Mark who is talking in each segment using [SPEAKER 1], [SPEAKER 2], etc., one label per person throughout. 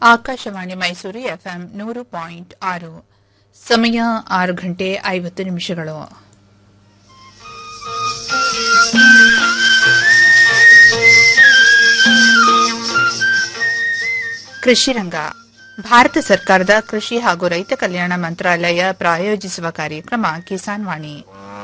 [SPEAKER 1] Akashvani Mysuru FM ನೂರು point ಆರು ಸಮಯ ಆರು ಗಂಟೆ ಐವತ್ತು ನಿಮಿಷಗಳು ಕೃಷಿ ರಂಗ ಭಾರತ ಸರ್ಕಾರದ ಕೃಷಿ ಹಾಗೂ ರೈತ ಕಲ್ಯಾಣ ಮಂತ್ರಾಲಯ ಪ್ರಾಯೋಜಿಸುವ ಕಾರ್ಯಕ್ರಮ ಕಿಸಾನ್ ವಾಣಿ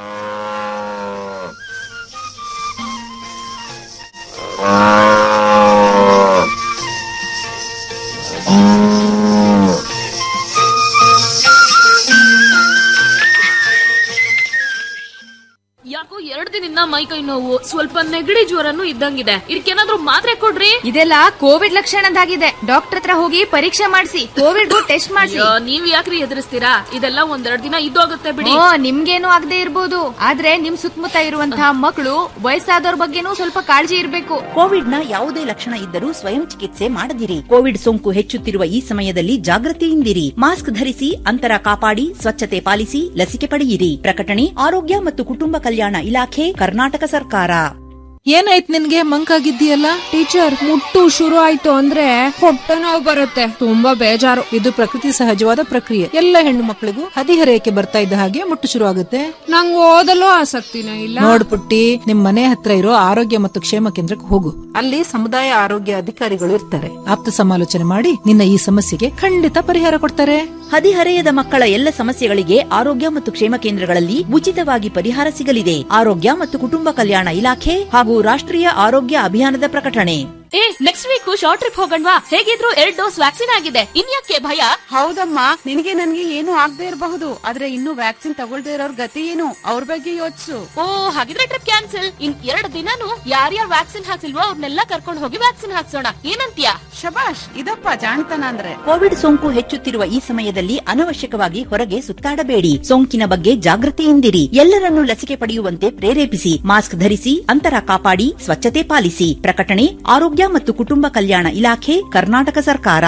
[SPEAKER 2] ಯಾಕೋ ಎರಡ್ ದಿನದಿಂದ ಮೈ ಕೈ ನೋವು ಸ್ವಲ್ಪ ನೆಗಡಿ ಜ್ವರನು ಇದ್ದಂಗಿದೆ ಇದಕ್ಕೇನಾದ್ರೂ ಮಾತ್ರೆ ಕೊಡ್ರಿ
[SPEAKER 3] ಇದೆಲ್ಲ ಕೋವಿಡ್ ಲಕ್ಷಣದಾಗಿದೆ ಡಾಕ್ಟರ್ ಹತ್ರ ಹೋಗಿ ಪರೀಕ್ಷೆ ಮಾಡಿಸಿ ಕೋವಿಡ್ ಟೆಸ್ಟ್ ಮಾಡಿಸಿ
[SPEAKER 2] ಅಯ್ಯೋ, ನೀವ್ ಯಾಕ್ರಿ ಎದುರಿಸ್ತೀರಾ ಇದೆಲ್ಲ ಒಂದೆರಡ್ ದಿನ ಇದ್ದೋಗುತ್ತೆ ಬಿಡಿ
[SPEAKER 3] ಓ ನಿಮ್ಗೇನು ಆಗದೆ ಇರ್ಬೋದು ಆದ್ರೆ ನಿಮ್ ಸುತ್ತಮುತ್ತ ಇರುವಂತಹ ಮಕ್ಕಳು ವಯಸ್ಸಾದವ್ರ ಬಗ್ಗೆನೂ ಸ್ವಲ್ಪ ಕಾಳಜಿ ಇರ್ಬೇಕು
[SPEAKER 4] ಕೋವಿಡ್ನ ಯಾವುದೇ ಲಕ್ಷಣ ಇದ್ದರೂ ಸ್ವಯಂ ಚಿಕಿತ್ಸೆ ಮಾಡದಿರಿ ಕೋವಿಡ್ ಸೋಂಕು ಹೆಚ್ಚುತ್ತಿರುವ ಈ ಸಮಯದಲ್ಲಿ ಜಾಗೃತಿಯಿಂದಿರಿ ಮಾಸ್ಕ್ ಧರಿಸಿ ಅಂತರ ಕಾಪಾಡಿ ಸ್ವಚ್ಛತೆ ಪಾಲಿಸಿ ಲಸಿಕೆ ಪಡೆಯಿರಿ ಪ್ರಕಟಣೆ ಆರೋಗ್ಯ ಮತ್ತು ಕುಟುಂಬ ಕಲ್ಯಾಣ ಇಲಾಖೆ ಕರ್ನಾಟಕ ಸರ್ಕಾರ
[SPEAKER 5] ಏನಾಯ್ತು ನಿನ್ಗೆ ಮಂಕಾಗಿದ್ದೀಯಲ್ಲ
[SPEAKER 6] ಟೀಚರ್ ಮುಟ್ಟು ಶುರು ಆಯ್ತು ಅಂದ್ರೆ ಹೊಟ್ಟೆ ನೋವು ಬರುತ್ತೆ ತುಂಬಾ ಬೇಜಾರು
[SPEAKER 5] ಇದು ಪ್ರಕೃತಿ ಸಹಜವಾದ ಪ್ರಕ್ರಿಯೆ ಎಲ್ಲ ಹೆಣ್ಣು ಮಕ್ಕಳಿಗೂ ಹದಿಹರೆಯಕ್ಕೆ ಬರ್ತಾ ಇದ್ದ ಹಾಗೆ ಮುಟ್ಟು ಶುರು ಆಗುತ್ತೆ
[SPEAKER 6] ನಂಗೆ ಓದಲು ಆಸಕ್ತಿನೇ ಇಲ್ಲ
[SPEAKER 5] ನೋಡ್ ಪುಟ್ಟಿ ನಿಮ್ ಮನೆ ಹತ್ರ ಇರೋ ಆರೋಗ್ಯ ಮತ್ತು ಕ್ಷೇಮ ಕೇಂದ್ರಕ್ಕೆ ಹೋಗು ಅಲ್ಲಿ ಸಮುದಾಯ ಆರೋಗ್ಯ ಅಧಿಕಾರಿಗಳು ಇರ್ತಾರೆ ಆಪ್ತ ಸಮಾಲೋಚನೆ ಮಾಡಿ ನಿನ್ನ ಈ ಸಮಸ್ಯೆಗೆ ಖಂಡಿತ ಪರಿಹಾರ ಕೊಡ್ತಾರೆ
[SPEAKER 4] ಹದಿಹರೆಯದ ಮಕ್ಕಳ ಎಲ್ಲ ಸಮಸ್ಯೆಗಳಿಗೆ ಆರೋಗ್ಯ ಮತ್ತು ಕ್ಷೇಮ ಕೇಂದ್ರಗಳಲ್ಲಿ ಉಚಿತವಾಗಿ ಪರಿಹಾರ ಸಿಗಲಿದೆ ಆರೋಗ್ಯ ಮತ್ತು ಕುಟುಂಬ ಕಲ್ಯಾಣ ಇಲಾಖೆ ಹಾಗೂ ರಾಷ್ಟ್ರೀಯ ಆರೋಗ್ಯ ಅಭಿಯಾನದ ಪ್ರಕಟಣೆ
[SPEAKER 2] ಏ ನೆಕ್ಸ್ಟ್ ವೀಕ್ ಶಾರ್ಟ್ ಟ್ರಿಪ್ ಹೋಗಣ್ವಾ ಹೇಗಿದ್ರು ಎರಡ್ ಡೋಸ್ ವ್ಯಾಕ್ಸಿನ್ ಆಗಿದೆ ಇನ್ಯಾಕೆ ಭಯ
[SPEAKER 7] ಹೌದಮ್ಮ ನಿನಗೆ ನನ್ಗೆ ಏನು ಆಗದೆ ಇರಬಹುದು ಆದ್ರೆ ಇನ್ನು ವ್ಯಾಕ್ಸಿನ್ ತಗೊಳ್ದೇ ಇರೋರ್ ಗತಿ ಏನು ಅವ್ರ ಬಗ್ಗೆ ಯೋಚಿಸು
[SPEAKER 2] ಓ ಹಾಗಿದ್ರೆ ಟ್ರಿಪ್ ಕ್ಯಾನ್ಸಲ್ ಇನ್ ಎರಡ್ ದಿನಾನು ಯಾರ್ಯಾರು ವ್ಯಾಕ್ಸಿನ್ ಹಾಕ್ಸಿಲ್ವೋ ಅವ್ರನ್ನೆಲ್ಲ ಕರ್ಕೊಂಡು ಹೋಗಿ ವ್ಯಾಕ್ಸಿನ್ ಹಾಕ್ಸೋಣ ಏನಂತೀಯ
[SPEAKER 7] ಶಬಾಷ್ ಇದಪ್ಪ ಜಾಣ್ತನ ಅಂದ್ರೆ
[SPEAKER 4] ಕೋವಿಡ್ ಸೋಂಕು ಹೆಚ್ಚುತ್ತಿರುವ ಈ ಸಮಯದಲ್ಲಿ ಅನವಶ್ಯಕವಾಗಿ ಹೊರಗೆ ಸುತ್ತಾಡಬೇಡಿ ಸೋಂಕಿನ ಬಗ್ಗೆ ಜಾಗೃತಿಯಿಂದಿರಿ ಎಲ್ಲರನ್ನೂ ಲಸಿಕೆ ಪಡೆಯುವಂತೆ ಪ್ರೇರೇಪಿಸಿ ಮಾಸ್ಕ್ ಧರಿಸಿ ಅಂತರ ಕಾಪಾಡಿ ಸ್ವಚ್ಛತೆ ಪಾಲಿಸಿ ಪ್ರಕಟಣೆ ಆರೋಗ್ಯ ಮತ್ತು ಕುಟುಂಬ ಕಲ್ಯಾಣ ಇಲಾಖೆ ಕರ್ನಾಟಕ ಸರ್ಕಾರ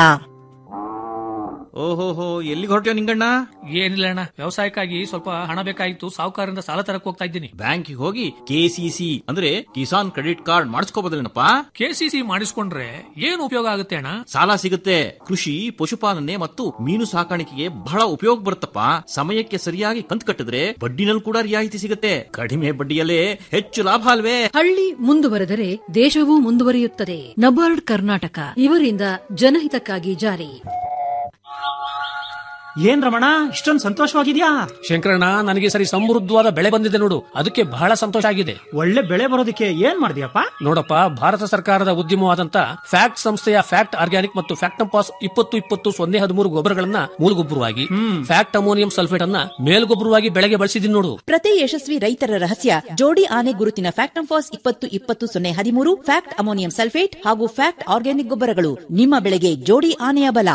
[SPEAKER 8] ಓಹೋಹೋ ಎಲ್ಲಿಗೆ ಹೊರಟ್ಯೋ ನಿಂಗಣ್ಣ
[SPEAKER 9] ಏನಿಲ್ಲ ಅಣ್ಣ ವ್ಯವಸಾಯಕ್ಕಾಗಿ ಸ್ವಲ್ಪ ಹಣ ಬೇಕಾಗಿತ್ತು ಸಾಹುಕಾರರಿಂದ ಸಾಲ ತರಕ್ ಹೋಗ್ತಾ ಇದ್ದೀನಿ
[SPEAKER 8] ಬ್ಯಾಂಕಿಗೆ ಹೋಗಿ ಕೆಸಿಸಿ ಅಂದ್ರೆ ಕಿಸಾನ್ ಕ್ರೆಡಿಟ್ ಕಾರ್ಡ್ ಮಾಡಿಸ್ಕೋಬೋದಲ್ಲೇನಪ್ಪ
[SPEAKER 9] ಕೆಸಿಸಿ ಮಾಡಿಸ್ಕೊಂಡ್ರೆ ಏನ್ ಉಪಯೋಗ ಆಗುತ್ತೆ ಅಣ್ಣ
[SPEAKER 8] ಸಾಲ ಸಿಗುತ್ತೆ ಕೃಷಿ ಪಶುಪಾಲನೆ ಮತ್ತು ಮೀನು ಸಾಕಾಣಿಕೆಗೆ ಬಹಳ ಉಪಯೋಗ ಬರುತ್ತಪ್ಪ ಸಮಯಕ್ಕೆ ಸರಿಯಾಗಿ ಕಂತು ಕಟ್ಟಿದ್ರೆ ಬಡ್ಡಿನಲ್ಲಿ ಕೂಡ ರಿಯಾಯಿತಿ ಸಿಗುತ್ತೆ ಕಡಿಮೆ ಬಡ್ಡಿಯಲ್ಲೇ ಹೆಚ್ಚು ಲಾಭ ಅಲ್ವೇ
[SPEAKER 10] ಹಳ್ಳಿ ಮುಂದುವರೆದರೆ ದೇಶವೂ ಮುಂದುವರಿಯುತ್ತದೆ ನಬಾರ್ಡ್ ಕರ್ನಾಟಕ ಇವರಿಂದ ಜನಹಿತಕ್ಕಾಗಿ ಜಾರಿ
[SPEAKER 11] ಏನ್ ರಮಣ ಇಷ್ಟೊಂದು ಸಂತೋಷವಾಗಿದ್ಯಾ
[SPEAKER 9] ಶಂಕರಣ್ಣ ನನಗೆ ಸರಿ ಸಮೃದ್ಧವಾದ ಬೆಳೆ ಬಂದಿದೆ ನೋಡು ಅದಕ್ಕೆ ಬಹಳ ಸಂತೋಷ ಆಗಿದೆ
[SPEAKER 11] ಒಳ್ಳೆ ಬೆಳೆ ಬರೋದಕ್ಕೆ ಏನ್ ಮಾಡಿದ್ಯಪ್ಪ
[SPEAKER 9] ನೋಡಪ್ಪ ಭಾರತ ಸರ್ಕಾರದ ಉದ್ಯಮವಾದಂತ ಫ್ಯಾಕ್ಟ್ ಸಂಸ್ಥೆಯ ಫ್ಯಾಕ್ಟ್ ಆರ್ಗ್ಯಾನಿಕ್ ಮತ್ತು ಫ್ಯಾಕ್ಟಂಪಾಸ್ ಇಪ್ಪತ್ತು ಇಪ್ಪತ್ತು ಸೊನ್ನೆ ಹದಿಮೂರು ಗೊಬ್ಬರಗಳನ್ನ ಮೂಲಗೊಬ್ಬರವಾಗಿ ಫ್ಯಾಕ್ಟ್ ಅಮೋನಿಯಂ ಸಲ್ಫೇಟ್ ಅನ್ನ ಮೇಲ್ಗೊಬ್ಬರವಾಗಿ ಬೆಳೆಗೆ ಬಳಸಿದೀನಿ ನೋಡು
[SPEAKER 4] ಪ್ರತಿ ಯಶಸ್ವಿ ರೈತರ ರಹಸ್ಯ ಜೋಡಿ ಆನೆ ಗುರುತಿನ ಫ್ಯಾಕ್ಟಂಫಾಸ್ ಇಪ್ಪತ್ತು ಇಪ್ಪತ್ತು ಸೊನ್ನೆ ಹದಿಮೂರು ಫ್ಯಾಕ್ಟ್ ಅಮೋನಿಯಂ ಸಲ್ಫೇಟ್ ಹಾಗೂ ಫ್ಯಾಕ್ಟ್ ಆರ್ಗ್ಯಾನಿಕ್ ಗೊಬ್ಬರಗಳು ನಿಮ್ಮ ಬೆಳೆಗೆ ಜೋಡಿ ಆನೆಯ ಬಲ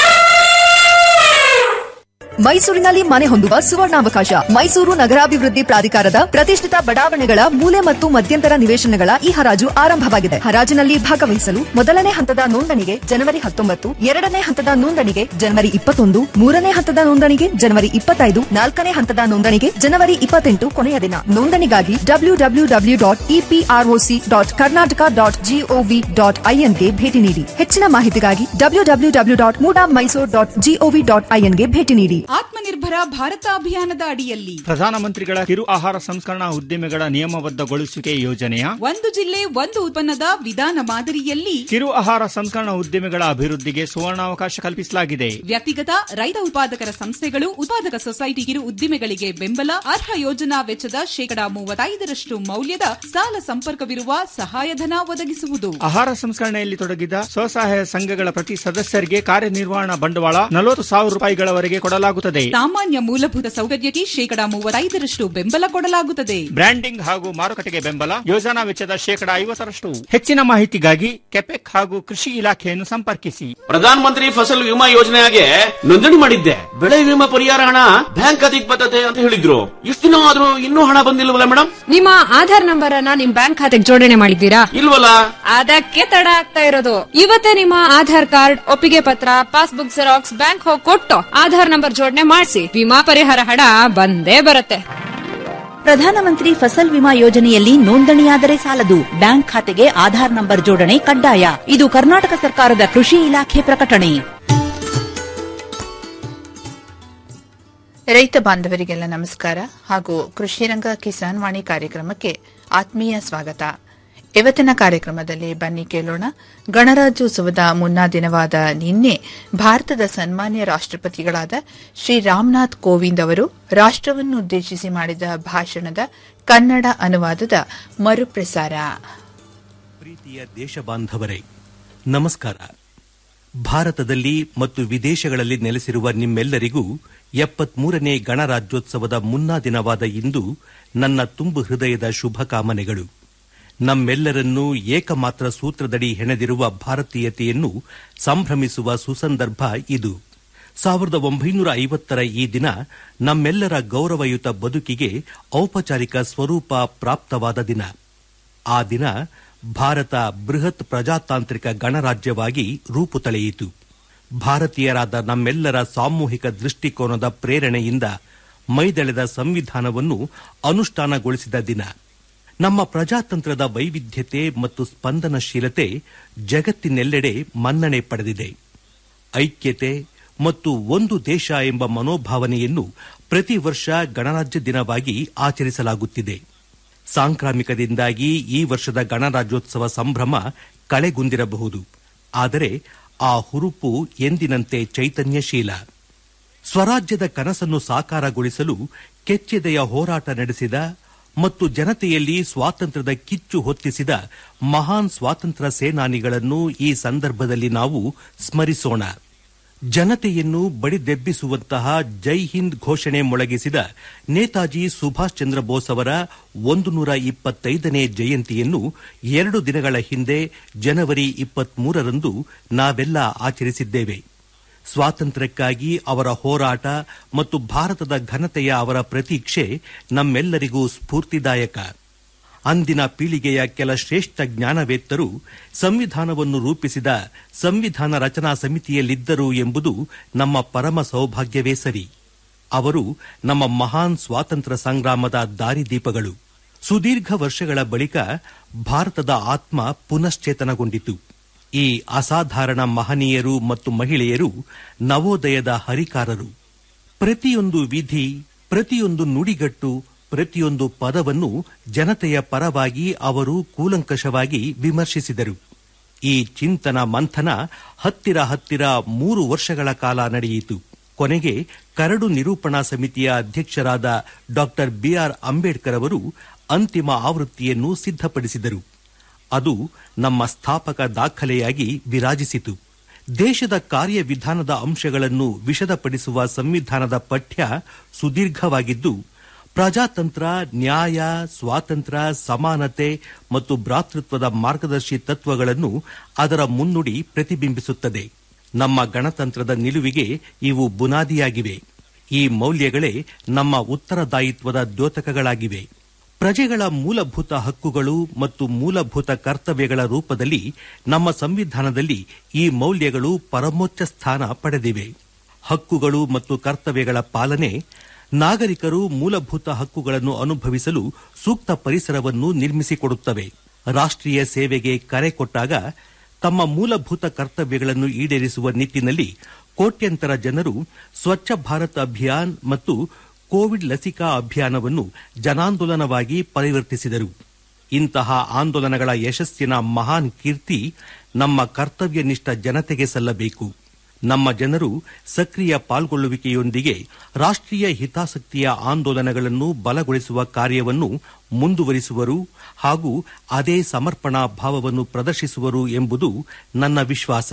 [SPEAKER 12] ಮೈಸೂರಿನಲ್ಲಿ ಮನೆ ಹೊಂದುವ ಸುವರ್ಣಾವಕಾಶ ಮೈಸೂರು ನಗರಾಭಿವೃದ್ಧಿ ಪ್ರಾಧಿಕಾರದ ಪ್ರತಿಷ್ಠಿತ ಬಡಾವಣೆಗಳ ಮೂಲೆ ಮತ್ತು ಮಧ್ಯಂತರ ನಿವೇಶನಗಳ ಈ ಹರಾಜು ಆರಂಭವಾಗಿದೆ ಹರಾಜಿನಲ್ಲಿ ಭಾಗವಹಿಸಲು ಮೊದಲನೇ ಹಂತದ ನೋಂದಣಿಗೆ ಜನವರಿ ಹತ್ತೊಂಬತ್ತು ಎರಡನೇ ಹಂತದ ನೋಂದಣಿಗೆ ಜನವರಿ ಇಪ್ಪತ್ತೊಂದು ಮೂರನೇ ಹಂತದ ನೋಂದಣಿಗೆ ಜನವರಿ ಇಪ್ಪತ್ತೈದು ನಾಲ್ಕನೇ ಹಂತದ ನೋಂದಣಿಗೆ ಜನವರಿ ಇಪ್ಪತ್ತೆಂಟು ಕೊನೆಯ ದಿನ ನೋಂದಣಿಗಾಗಿ W W W dot EPROC dot Karnataka dot GOV dot ಐಎನ್ಗೆ ಭೇಟಿ ನೀಡಿ ಹೆಚ್ಚಿನ ಮಾಹಿತಿಗಾಗಿ W W W dot MUDA Mysuru dot GOV dot ಐಎನ್ಗೆ ಭೇಟಿ ನೀಡಿ
[SPEAKER 13] ಆತ್ಮನಿರ್ಭರ ಭಾರತ ಅಭಿಯಾನದ ಅಡಿಯಲ್ಲಿ
[SPEAKER 14] ಪ್ರಧಾನಮಂತ್ರಿಗಳ ಕಿರು ಆಹಾರ ಸಂಸ್ಕರಣಾ ಉದ್ದಿಮೆಗಳ ನಿಯಮಬದ್ಧಗೊಳಿಸುವಿಕೆ ಯೋಜನೆಯ
[SPEAKER 13] ಒಂದು ಜಿಲ್ಲೆ ಒಂದು ಉತ್ಪನ್ನದ ವಿಧಾನ ಮಾದರಿಯಲ್ಲಿ
[SPEAKER 14] ಕಿರು ಆಹಾರ ಸಂಸ್ಕರಣಾ ಉದ್ದಿಮೆಗಳ ಅಭಿವೃದ್ಧಿಗೆ ಸುವರ್ಣಾವಕಾಶ ಕಲ್ಪಿಸಲಾಗಿದೆ
[SPEAKER 13] ವ್ಯಕ್ತಿಗತ ರೈತ ಉತ್ಪಾದಕರ ಸಂಸ್ಥೆಗಳು ಉತ್ಪಾದಕ ಸೊಸೈಟಿ ಕಿರು ಉದ್ದಿಮೆಗಳಿಗೆ ಬೆಂಬಲ ಅರ್ಹ ಯೋಜನಾ ವೆಚ್ಚದ ಶೇಕಡಾ ಮೂವತ್ತೈದರಷ್ಟು ಮೌಲ್ಯದ ಸಾಲ ಸಂಪರ್ಕವಿರುವ ಸಹಾಯಧನ ಒದಗಿಸುವುದು
[SPEAKER 14] ಆಹಾರ ಸಂಸ್ಕರಣೆಯಲ್ಲಿ ತೊಡಗಿದ ಸ್ವಸಹಾಯ ಸಂಘಗಳ ಪ್ರತಿ ಸದಸ್ಯರಿಗೆ ಕಾರ್ಯನಿರ್ವಹಣಾ ಬಂಡವಾಳ ನಲವತ್ತು ಸಾವಿರ ರೂಪಾಯಿಗಳವರೆಗೆ ಕೊಡಲಾಗುತ್ತದೆ
[SPEAKER 13] ಸಾಮಾನ್ಯ ಮೂಲಭೂತ ಸೌಕರ್ಯಕ್ಕೆ ಶೇಕಡಾ ಮೂವತ್ತೈದರಷ್ಟು ಬೆಂಬಲ ಕೊಡಲಾಗುತ್ತದೆ
[SPEAKER 14] ಬ್ರ್ಯಾಂಡಿಂಗ್ ಹಾಗೂ ಮಾರುಕಟ್ಟೆಗೆ ಬೆಂಬಲ ಯೋಜನಾ ವೆಚ್ಚದ ಶೇಕಡಾ ಐವತ್ತರಷ್ಟು ಹೆಚ್ಚಿನ ಮಾಹಿತಿಗಾಗಿ ಕೆಪೆಕ್ ಹಾಗೂ ಕೃಷಿ ಇಲಾಖೆಯನ್ನು ಸಂಪರ್ಕಿಸಿ
[SPEAKER 15] ಪ್ರಧಾನ ಮಂತ್ರಿ ಫಸಲ್ ವಿಮಾ ಯೋಜನೆಗೆ ನೋಂದಣಿ ಮಾಡಿದ್ದೆ ಬೆಳೆ ವಿಮಾ ಪರಿಹಾರ ಹಣ ಬ್ಯಾಂಕ್ ಖಾತೆಗೆ ಬರ್ತದೆ ಅಂತ ಹೇಳಿದ್ರು ಇಷ್ಟು ದಿನ ಆದ್ರೂ ಇನ್ನೂ ಹಣ ಬಂದಿಲ್ವಲ್ಲ ಮೇಡಮ್
[SPEAKER 6] ನಿಮ್ಮ ಆಧಾರ್ ನಂಬರ್ ಅನ್ನ ನಿಮ್ ಬ್ಯಾಂಕ್ ಖಾತೆಗೆ ಜೋಡಣೆ ಮಾಡಿದ್ದೀರಾ
[SPEAKER 15] ಇಲ್ವಲ್ಲ
[SPEAKER 6] ಅದಕ್ಕೆ ತಡ ಆಗ್ತಾ ಇರೋದು ಇವತ್ತೇ ನಿಮ್ಮ ಆಧಾರ್ ಕಾರ್ಡ್ ಒಪ್ಪಿಗೆ ಪತ್ರ ಪಾಸ್ಬುಕ್ ಜೆರಾಕ್ಸ್ ಬ್ಯಾಂಕ್ ಹೋಗಿ ಕೊಟ್ಟು ಆಧಾರ್ ನಂಬರ್ ಜೋಡಣೆ ಮಾಡಿಸಿ ವಿಮಾ ಪರಿಹಾರ ಹಣ ಬಂದೇ ಬರುತ್ತೆ
[SPEAKER 4] ಪ್ರಧಾನಮಂತ್ರಿ ಫಸಲ್ ವಿಮಾ ಯೋಜನೆಯಲ್ಲಿ ನೋಂದಣಿಯಾದರೆ ಸಾಲದು ಬ್ಯಾಂಕ್ ಖಾತೆಗೆ ಆಧಾರ್ ನಂಬರ್ ಜೋಡಣೆ ಕಡ್ಡಾಯ ಇದು ಕರ್ನಾಟಕ ಸರ್ಕಾರದ ಕೃಷಿ ಇಲಾಖೆ ಪ್ರಕಟಣೆ
[SPEAKER 1] ರೈತ ಬಾಂಧವರಿಗೆಲ್ಲ ನಮಸ್ಕಾರ ಹಾಗೂ ಕೃಷಿರಂಗ ಕಿಸಾನ್ ವಾಣಿ ಕಾರ್ಯಕ್ರಮಕ್ಕೆ ಆತ್ಮೀಯ ಸ್ವಾಗತ ಇವತ್ತಿನ ಕಾರ್ಯಕ್ರಮದಲ್ಲಿ ಬನ್ನಿ ಕೇಳೋಣ ಗಣರಾಜ್ಯೋತ್ಸವದ ಮುನ್ನಾ ದಿನವಾದ ನಿನ್ನೆ ಭಾರತದ ಸನ್ಮಾನ್ಯ ರಾಷ್ಟಪತಿಗಳಾದ ಶ್ರೀ ರಾಮನಾಥ್ ಕೋವಿಂದ್ ಅವರು ರಾಷ್ಟವನ್ನುದ್ದೇಶಿಸಿ ಮಾಡಿದ ಭಾಷಣದ ಕನ್ನಡ ಅನುವಾದದ ಮರುಪ್ರಸಾರ
[SPEAKER 16] ಪ್ರೀತಿಯ ದೇಶ ಬಾಂಧವರೇ ನಮಸ್ಕಾರ ಭಾರತದಲ್ಲಿ ಮತ್ತು ವಿದೇಶಗಳಲ್ಲಿ ನೆಲೆಸಿರುವ ನಿಮ್ಮೆಲ್ಲರಿಗೂ ಎಪ್ಪತ್ಮೂರನೇ ಗಣರಾಜ್ಯೋತ್ಸವದ ಮುನ್ನಾ ದಿನವಾದ ಇಂದು ನನ್ನ ತುಂಬು ಹೃದಯದ ಶುಭಕಾಮನೆಗಳು ನಮ್ಮೆಲ್ಲರನ್ನೂ ಏಕಮಾತ್ರ ಸೂತ್ರದಡಿ ಹೆಣೆದಿರುವ ಭಾರತೀಯತೆಯನ್ನು ಸಂಭ್ರಮಿಸುವ ಸುಸಂದರ್ಭ ಇದು ಸಾವಿರದ ಒಂಬೈನೂರ ಐವತ್ತರ ಈ ದಿನ ನಮ್ಮೆಲ್ಲರ ಗೌರವಯುತ ಬದುಕಿಗೆ ಔಪಚಾರಿಕ ಸ್ವರೂಪ ಪ್ರಾಪ್ತವಾದ ದಿನ ಆ ದಿನ ಭಾರತ ಬೃಹತ್ ಪ್ರಜಾತಾಂತ್ರಿಕ ಗಣರಾಜ್ಯವಾಗಿ ರೂಪು ತಳೆಯಿತು ಭಾರತೀಯರಾದ ನಮ್ಮೆಲ್ಲರ ಸಾಮೂಹಿಕ ದೃಷ್ಟಿಕೋನದ ಪ್ರೇರಣೆಯಿಂದ ಮೈದೆಳೆದ ಸಂವಿಧಾನವನ್ನು ಅನುಷ್ಠಾನಗೊಳಿಸಿದ ದಿನ ನಮ್ಮ ಪ್ರಜಾತಂತ್ರದ ವೈವಿಧ್ಯತೆ ಮತ್ತು ಸ್ಪಂದನಶೀಲತೆ ಜಗತ್ತಿನೆಲ್ಲೆಡೆ ಮನ್ನಣೆ ಪಡೆದಿದೆ ಐಕ್ಯತೆ ಮತ್ತು ಒಂದು ದೇಶ ಎಂಬ ಮನೋಭಾವನೆಯನ್ನು ಪ್ರತಿ ವರ್ಷ ಗಣರಾಜ್ಯ ದಿನವಾಗಿ ಆಚರಿಸಲಾಗುತ್ತಿದೆ ಸಾಂಕ್ರಾಮಿಕದಿಂದಾಗಿ ಈ ವರ್ಷದ ಗಣರಾಜ್ಯೋತ್ಸವ ಸಂಭ್ರಮ ಕಳೆಗುಂದಿರಬಹುದು ಆದರೆ ಆ ಹುರುಪು ಎಂದಿನಂತೆ ಚೈತನ್ಯಶೀಲ ಸ್ವರಾಜ್ಯದ ಕನಸನ್ನು ಸಾಕಾರಗೊಳಿಸಲು ಕೆಚ್ಚೆದೆಯ ಹೋರಾಟ ನಡೆಸಿದ ಮತ್ತು ಜನತೆಯಲ್ಲಿ ಸ್ವಾತಂತ್ರ್ಯದ ಕಿಚ್ಚು ಹೊತ್ತಿಸಿದ ಮಹಾನ್ ಸ್ವಾತಂತ್ರ್ಯ ಸೇನಾನಿಗಳನ್ನು ಈ ಸಂದರ್ಭದಲ್ಲಿ ನಾವು ಸ್ಮರಿಸೋಣ ಜನತೆಯನ್ನು ಬಡಿದೆಬ್ಬಿಸುವಂತಹ ಜೈ ಹಿಂದ್ ಘೋಷಣೆ ಮೊಳಗಿಸಿದ ನೇತಾಜಿ ಸುಭಾಷ್ ಚಂದ್ರ ಬೋಸ್ ಅವರ ಒಂದು ನೂರ ಇಪ್ಪತ್ತೈದನೇ ಜಯಂತಿಯನ್ನು ಎರಡು ದಿನಗಳ ಹಿಂದೆ ಜನವರಿ ಇಪ್ಪತ್ಮೂರರಂದು ನಾವೆಲ್ಲ ಆಚರಿಸಿದ್ದೇವೆ ಸ್ವಾತಂತ್ರ್ಯಕ್ಕಾಗಿ ಅವರ ಹೋರಾಟ ಮತ್ತು ಭಾರತದ ಘನತೆಯ ಅವರ ಪ್ರತೀಕ್ಷೆ ನಮ್ಮೆಲ್ಲರಿಗೂ ಸ್ಫೂರ್ತಿದಾಯಕ ಅಂದಿನ ಪೀಳಿಗೆಯ ಕೆಲ ಶ್ರೇಷ್ಠ ಜ್ಞಾನವೇತ್ತರು ಸಂವಿಧಾನವನ್ನು ರೂಪಿಸಿದ ಸಂವಿಧಾನ ರಚನಾ ಸಮಿತಿಯಲ್ಲಿದ್ದರು ಎಂಬುದು ನಮ್ಮ ಪರಮ ಸೌಭಾಗ್ಯವೇ ಸರಿ ಅವರು ನಮ್ಮ ಮಹಾನ್ ಸ್ವಾತಂತ್ರ್ಯ ಸಂಗ್ರಾಮದ ದಾರಿದೀಪಗಳು ಸುದೀರ್ಘ ವರ್ಷಗಳ ಬಳಿಕ ಭಾರತದ ಆತ್ಮ ಪುನಶ್ಚೇತನಗೊಂಡಿತು ಈ ಅಸಾಧಾರಣ ಮಹನೀಯರು ಮತ್ತು ಮಹಿಳೆಯರು ನವೋದಯದ ಹರಿಕಾರರು ಪ್ರತಿಯೊಂದು ವಿಧಿ ಪ್ರತಿಯೊಂದು ನುಡಿಗಟ್ಟು ಪ್ರತಿಯೊಂದು ಪದವನ್ನು ಜನತೆಯ ಪರವಾಗಿ ಅವರು ಕೂಲಂಕಷವಾಗಿ ವಿಮರ್ಶಿಸಿದರು ಈ ಚಿಂತನ ಮಂಥನ ಹತ್ತಿರ ಹತ್ತಿರ ಮೂರು ವರ್ಷಗಳ ಕಾಲ ನಡೆಯಿತು ಕೊನೆಗೆ ಕರಡು ನಿರೂಪಣಾ ಸಮಿತಿಯ ಅಧ್ಯಕ್ಷರಾದ ಡಾ ಬಿಆರ್ ಅಂಬೇಡ್ಕರ್ ಅವರು ಅಂತಿಮ ಆವೃತ್ತಿಯನ್ನು ಸಿದ್ಧಪಡಿಸಿದರು ಅದು ನಮ್ಮ ಸ್ಥಾಪಕ ದಾಖಲೆಯಾಗಿ ವಿರಾಜಿಸಿತು ದೇಶದ ಕಾರ್ಯವಿಧಾನದ ಅಂಶಗಳನ್ನು ವಿಶದಪಡಿಸುವ ಸಂವಿಧಾನದ ಪಠ್ಯ ಸುದೀರ್ಘವಾಗಿದ್ದು ಪ್ರಜಾತಂತ್ರ ನ್ಯಾಯ ಸ್ವಾತಂತ್ರ್ಯ ಸಮಾನತೆ ಮತ್ತು ಭ್ರಾತೃತ್ವದ ಮಾರ್ಗದರ್ಶಿ ತತ್ವಗಳನ್ನು ಅದರ ಮುನ್ನುಡಿ ಪ್ರತಿಬಿಂಬಿಸುತ್ತದೆ ನಮ್ಮ ಗಣತಂತ್ರದ ನಿಲುವಿಗೆ ಇವು ಬುನಾದಿಯಾಗಿವೆ ಈ ಮೌಲ್ಯಗಳೇ ನಮ್ಮ ಉತ್ತರದಾಯಿತ್ವದ ದ್ಯೋತಕಗಳಾಗಿವೆ ಪ್ರಜೆಗಳ ಮೂಲಭೂತ ಹಕ್ಕುಗಳು ಮತ್ತು ಮೂಲಭೂತ ಕರ್ತವ್ಯಗಳ ರೂಪದಲ್ಲಿ ನಮ್ಮ ಸಂವಿಧಾನದಲ್ಲಿ ಈ ಮೌಲ್ಯಗಳು ಪರಮೋಚ್ಚ ಸ್ಥಾನ ಪಡೆದಿವೆ ಹಕ್ಕುಗಳು ಮತ್ತು ಕರ್ತವ್ಯಗಳ ಪಾಲನೆ ನಾಗರಿಕರು ಮೂಲಭೂತ ಹಕ್ಕುಗಳನ್ನು ಅನುಭವಿಸಲು ಸೂಕ್ತ ಪರಿಸರವನ್ನು ನಿರ್ಮಿಸಿಕೊಡುತ್ತವೆ ರಾಷ್ಟ್ರೀಯ ಸೇವೆಗೆ ಕರೆ ಕೊಟ್ಟಾಗ ತಮ್ಮ ಮೂಲಭೂತ ಕರ್ತವ್ಯಗಳನ್ನು ಈಡೇರಿಸುವ ನಿಟ್ಟಿನಲ್ಲಿ ಕೋಟ್ಯಂತರ ಜನರು ಸ್ವಚ್ಛ ಭಾರತ್ ಅಭಿಯಾನ್ ಮತ್ತು ಕೋವಿಡ್ ಲಸಿಕಾ ಅಭಿಯಾನವನ್ನು ಜನಾಂದೋಲನವಾಗಿ ಪರಿವರ್ತಿಸಿದರು ಇಂತಹ ಆಂದೋಲನಗಳ ಯಶಸ್ಸಿನ ಮಹಾನ್ ಕೀರ್ತಿ ನಮ್ಮ ಕರ್ತವ್ಯನಿಷ್ಠ ಜನತೆಗೆ ಸಲ್ಲಬೇಕು ನಮ್ಮ ಜನರು ಸಕ್ರಿಯ ಪಾಲ್ಗೊಳ್ಳುವಿಕೆಯೊಂದಿಗೆ ರಾಷ್ಟ್ರೀಯ ಹಿತಾಸಕ್ತಿಯ ಆಂದೋಲನಗಳನ್ನು ಬಲಗೊಳಿಸುವ ಕಾರ್ಯವನ್ನು ಮುಂದುವರಿಸುವರು ಹಾಗೂ ಅದೇ ಸಮರ್ಪಣಾ ಭಾವವನ್ನು ಪ್ರದರ್ಶಿಸುವರು ಎಂಬುದು ನನ್ನ ವಿಶ್ವಾಸ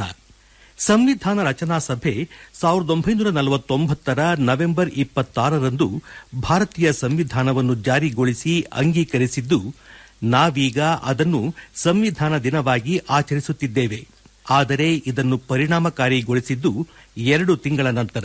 [SPEAKER 16] ಸಂವಿಧಾನ ರಚನಾ ಸಭೆ ಸಾವಿರದ ಒಂಬೈನೂರ ನಲವತ್ತೊಂಬತ್ತರ ನವೆಂಬರ್ ಇಪ್ಪತ್ತಾರರಂದು ಭಾರತೀಯ ಸಂವಿಧಾನವನ್ನು ಜಾರಿಗೊಳಿಸಿ ಅಂಗೀಕರಿಸಿದ್ದು ನಾವೀಗ ಅದನ್ನು ಸಂವಿಧಾನ ದಿನವಾಗಿ ಆಚರಿಸುತ್ತಿದ್ದೇವೆ ಆದರೆ ಇದನ್ನು ಪರಿಣಾಮಕಾರಿಗೊಳಿಸಿದ್ದು ಎರಡು ತಿಂಗಳ ನಂತರ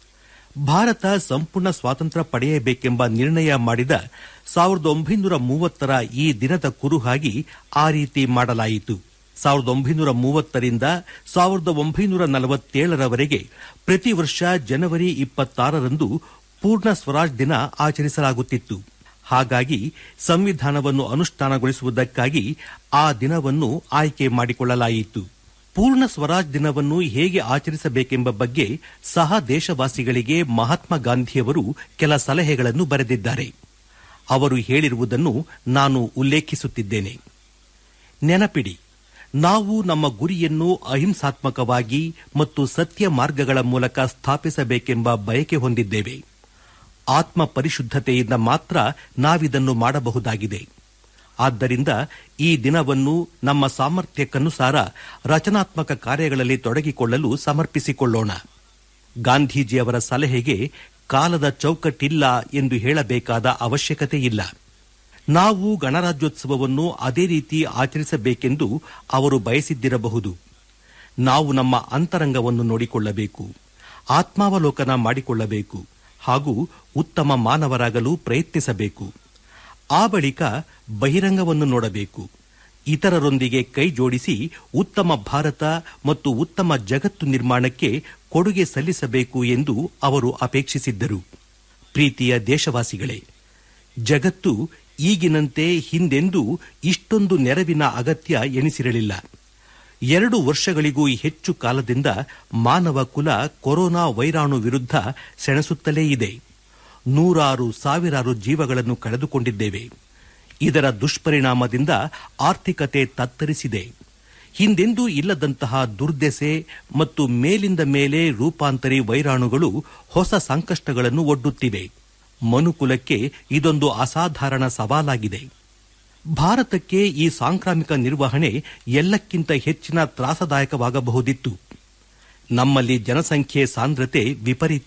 [SPEAKER 16] ಭಾರತ ಸಂಪೂರ್ಣ ಸ್ವಾತಂತ್ರ್ಯ ಪಡೆಯಬೇಕೆಂಬ ನಿರ್ಣಯ ಮಾಡಿದ ಸಾವಿರದ ಒಂಬೈನೂರ ಮೂವತ್ತರ ಈ ದಿನದ ಕುರುಹಾಗಿ ಆ ರೀತಿ ಮಾಡಲಾಯಿತು ಸಾವಿರದ ಒಂಬೈನೂರ ಮೂವತ್ತರಿಂದ ಸಾವಿರದ ಒಂಬೈನೂರ ನಲವತ್ತೇಳರವರೆಗೆ ಪ್ರತಿ ವರ್ಷ ಜನವರಿ ಇಪ್ಪತ್ತಾರರಂದು ಪೂರ್ಣ ಸ್ವರಾಜ್ ದಿನ ಆಚರಿಸಲಾಗುತ್ತಿತ್ತು ಹಾಗಾಗಿ ಸಂವಿಧಾನವನ್ನು ಅನುಷ್ಠಾನಗೊಳಿಸುವುದಕ್ಕಾಗಿ ಆ ದಿನವನ್ನು ಆಯ್ಕೆ ಮಾಡಿಕೊಳ್ಳಲಾಯಿತು ಪೂರ್ಣ ಸ್ವರಾಜ್ ದಿನವನ್ನು ಹೇಗೆ ಆಚರಿಸಬೇಕೆಂಬ ಬಗ್ಗೆ ಸಹ ದೇಶವಾಸಿಗಳಿಗೆ ಮಹಾತ್ಮ ಗಾಂಧಿಯವರು ಕೆಲ ಸಲಹೆಗಳನ್ನು ಬರೆದಿದ್ದಾರೆ ಅವರು ಹೇಳಿರುವುದನ್ನು ನಾನು ಉಲ್ಲೇಖಿಸುತ್ತಿದ್ದೇನೆ ನೆನಪಿಡಿ ನಾವು ನಮ್ಮ ಗುರಿಯನ್ನು ಅಹಿಂಸಾತ್ಮಕವಾಗಿ ಮತ್ತು ಸತ್ಯ ಮಾರ್ಗಗಳ ಮೂಲಕ ಸ್ಥಾಪಿಸಬೇಕೆಂಬ ಬಯಕೆ ಹೊಂದಿದ್ದೇವೆ ಆತ್ಮ ಪರಿಶುದ್ಧತೆಯಿಂದ ಮಾತ್ರ ನಾವಿದನ್ನು ಮಾಡಬಹುದಾಗಿದೆ ಆದ್ದರಿಂದ ಈ ದಿನವನ್ನು ನಮ್ಮ ಸಾಮರ್ಥ್ಯಕ್ಕನುಸಾರ ರಚನಾತ್ಮಕ ಕಾರ್ಯಗಳಲ್ಲಿ ತೊಡಗಿಕೊಳ್ಳಲು ಸಮರ್ಪಿಸಿಕೊಳ್ಳೋಣ ಗಾಂಧೀಜಿಯವರ ಸಲಹೆಗೆ ಕಾಲದ ಚೌಕಟ್ಟಿಲ್ಲ ಎಂದು ಹೇಳಬೇಕಾದ ಅವಶ್ಯಕತೆ ಇಲ್ಲ ನಾವು ಗಣರಾಜ್ಯೋತ್ಸವವನ್ನು ಅದೇ ರೀತಿ ಆಚರಿಸಬೇಕೆಂದು ಅವರು ಬಯಸಿದ್ದಿರಬಹುದು ನಾವು ನಮ್ಮ ಅಂತರಂಗವನ್ನು ನೋಡಿಕೊಳ್ಳಬೇಕು ಆತ್ಮಾವಲೋಕನ ಮಾಡಿಕೊಳ್ಳಬೇಕು ಹಾಗೂ ಉತ್ತಮ ಮಾನವರಾಗಲು ಪ್ರಯತ್ನಿಸಬೇಕು ಆ ಬಳಿಕ ಬಹಿರಂಗವನ್ನು ನೋಡಬೇಕು ಇತರರೊಂದಿಗೆ ಕೈ ಜೋಡಿಸಿ ಉತ್ತಮ ಭಾರತ ಮತ್ತು ಉತ್ತಮ ಜಗತ್ತು ನಿರ್ಮಾಣಕ್ಕೆ ಕೊಡುಗೆ ಸಲ್ಲಿಸಬೇಕು ಎಂದು ಅವರು ಅಪೇಕ್ಷಿಸಿದ್ದರು ಪ್ರೀತಿಯ ದೇಶವಾಸಿಗಳೇ ಜಗತ್ತು ಈಗಿನಂತೆ ಹಿಂದೆಂದೂ ಇಷ್ಟೊಂದು ನೆರವಿನ ಅಗತ್ಯ ಎನಿಸಿರಲಿಲ್ಲ ಎರಡು ವರ್ಷಗಳಿಗೂ ಹೆಚ್ಚು ಕಾಲದಿಂದ ಮಾನವ ಕುಲ ಕೊರೋನಾ ವೈರಾಣು ವಿರುದ್ಧ ಸೆಣಸುತ್ತಲೇ ಇದೆ ನೂರಾರು ಸಾವಿರಾರು ಜೀವಗಳನ್ನು ಕಳೆದುಕೊಂಡಿದ್ದೇವೆ ಇದರ ದುಷ್ಪರಿಣಾಮದಿಂದ ಆರ್ಥಿಕತೆ ತತ್ತರಿಸಿದೆ ಹಿಂದೆಂದೂ ಇಲ್ಲದಂತಹ ದುರ್ದೆಸೆ ಮತ್ತು ಮೇಲಿಂದ ಮೇಲೆ ರೂಪಾಂತರಿ ವೈರಾಣುಗಳು ಹೊಸ ಸಂಕಷ್ಟಗಳನ್ನು ಒಡ್ಡುತ್ತಿವೆ ಮನುಕುಲಕ್ಕೆ ಇದೊಂದು ಅಸಾಧಾರಣ ಸವಾಲಾಗಿದೆ ಭಾರತಕ್ಕೆ ಈ ಸಾಂಕ್ರಾಮಿಕ ನಿರ್ವಹಣೆ ಎಲ್ಲಕ್ಕಿಂತ ಹೆಚ್ಚಿನ ತ್ರಾಸದಾಯಕವಾಗಬಹುದಿತ್ತು ನಮ್ಮಲ್ಲಿ ಜನಸಂಖ್ಯೆ ಸಾಂದ್ರತೆ ವಿಪರೀತ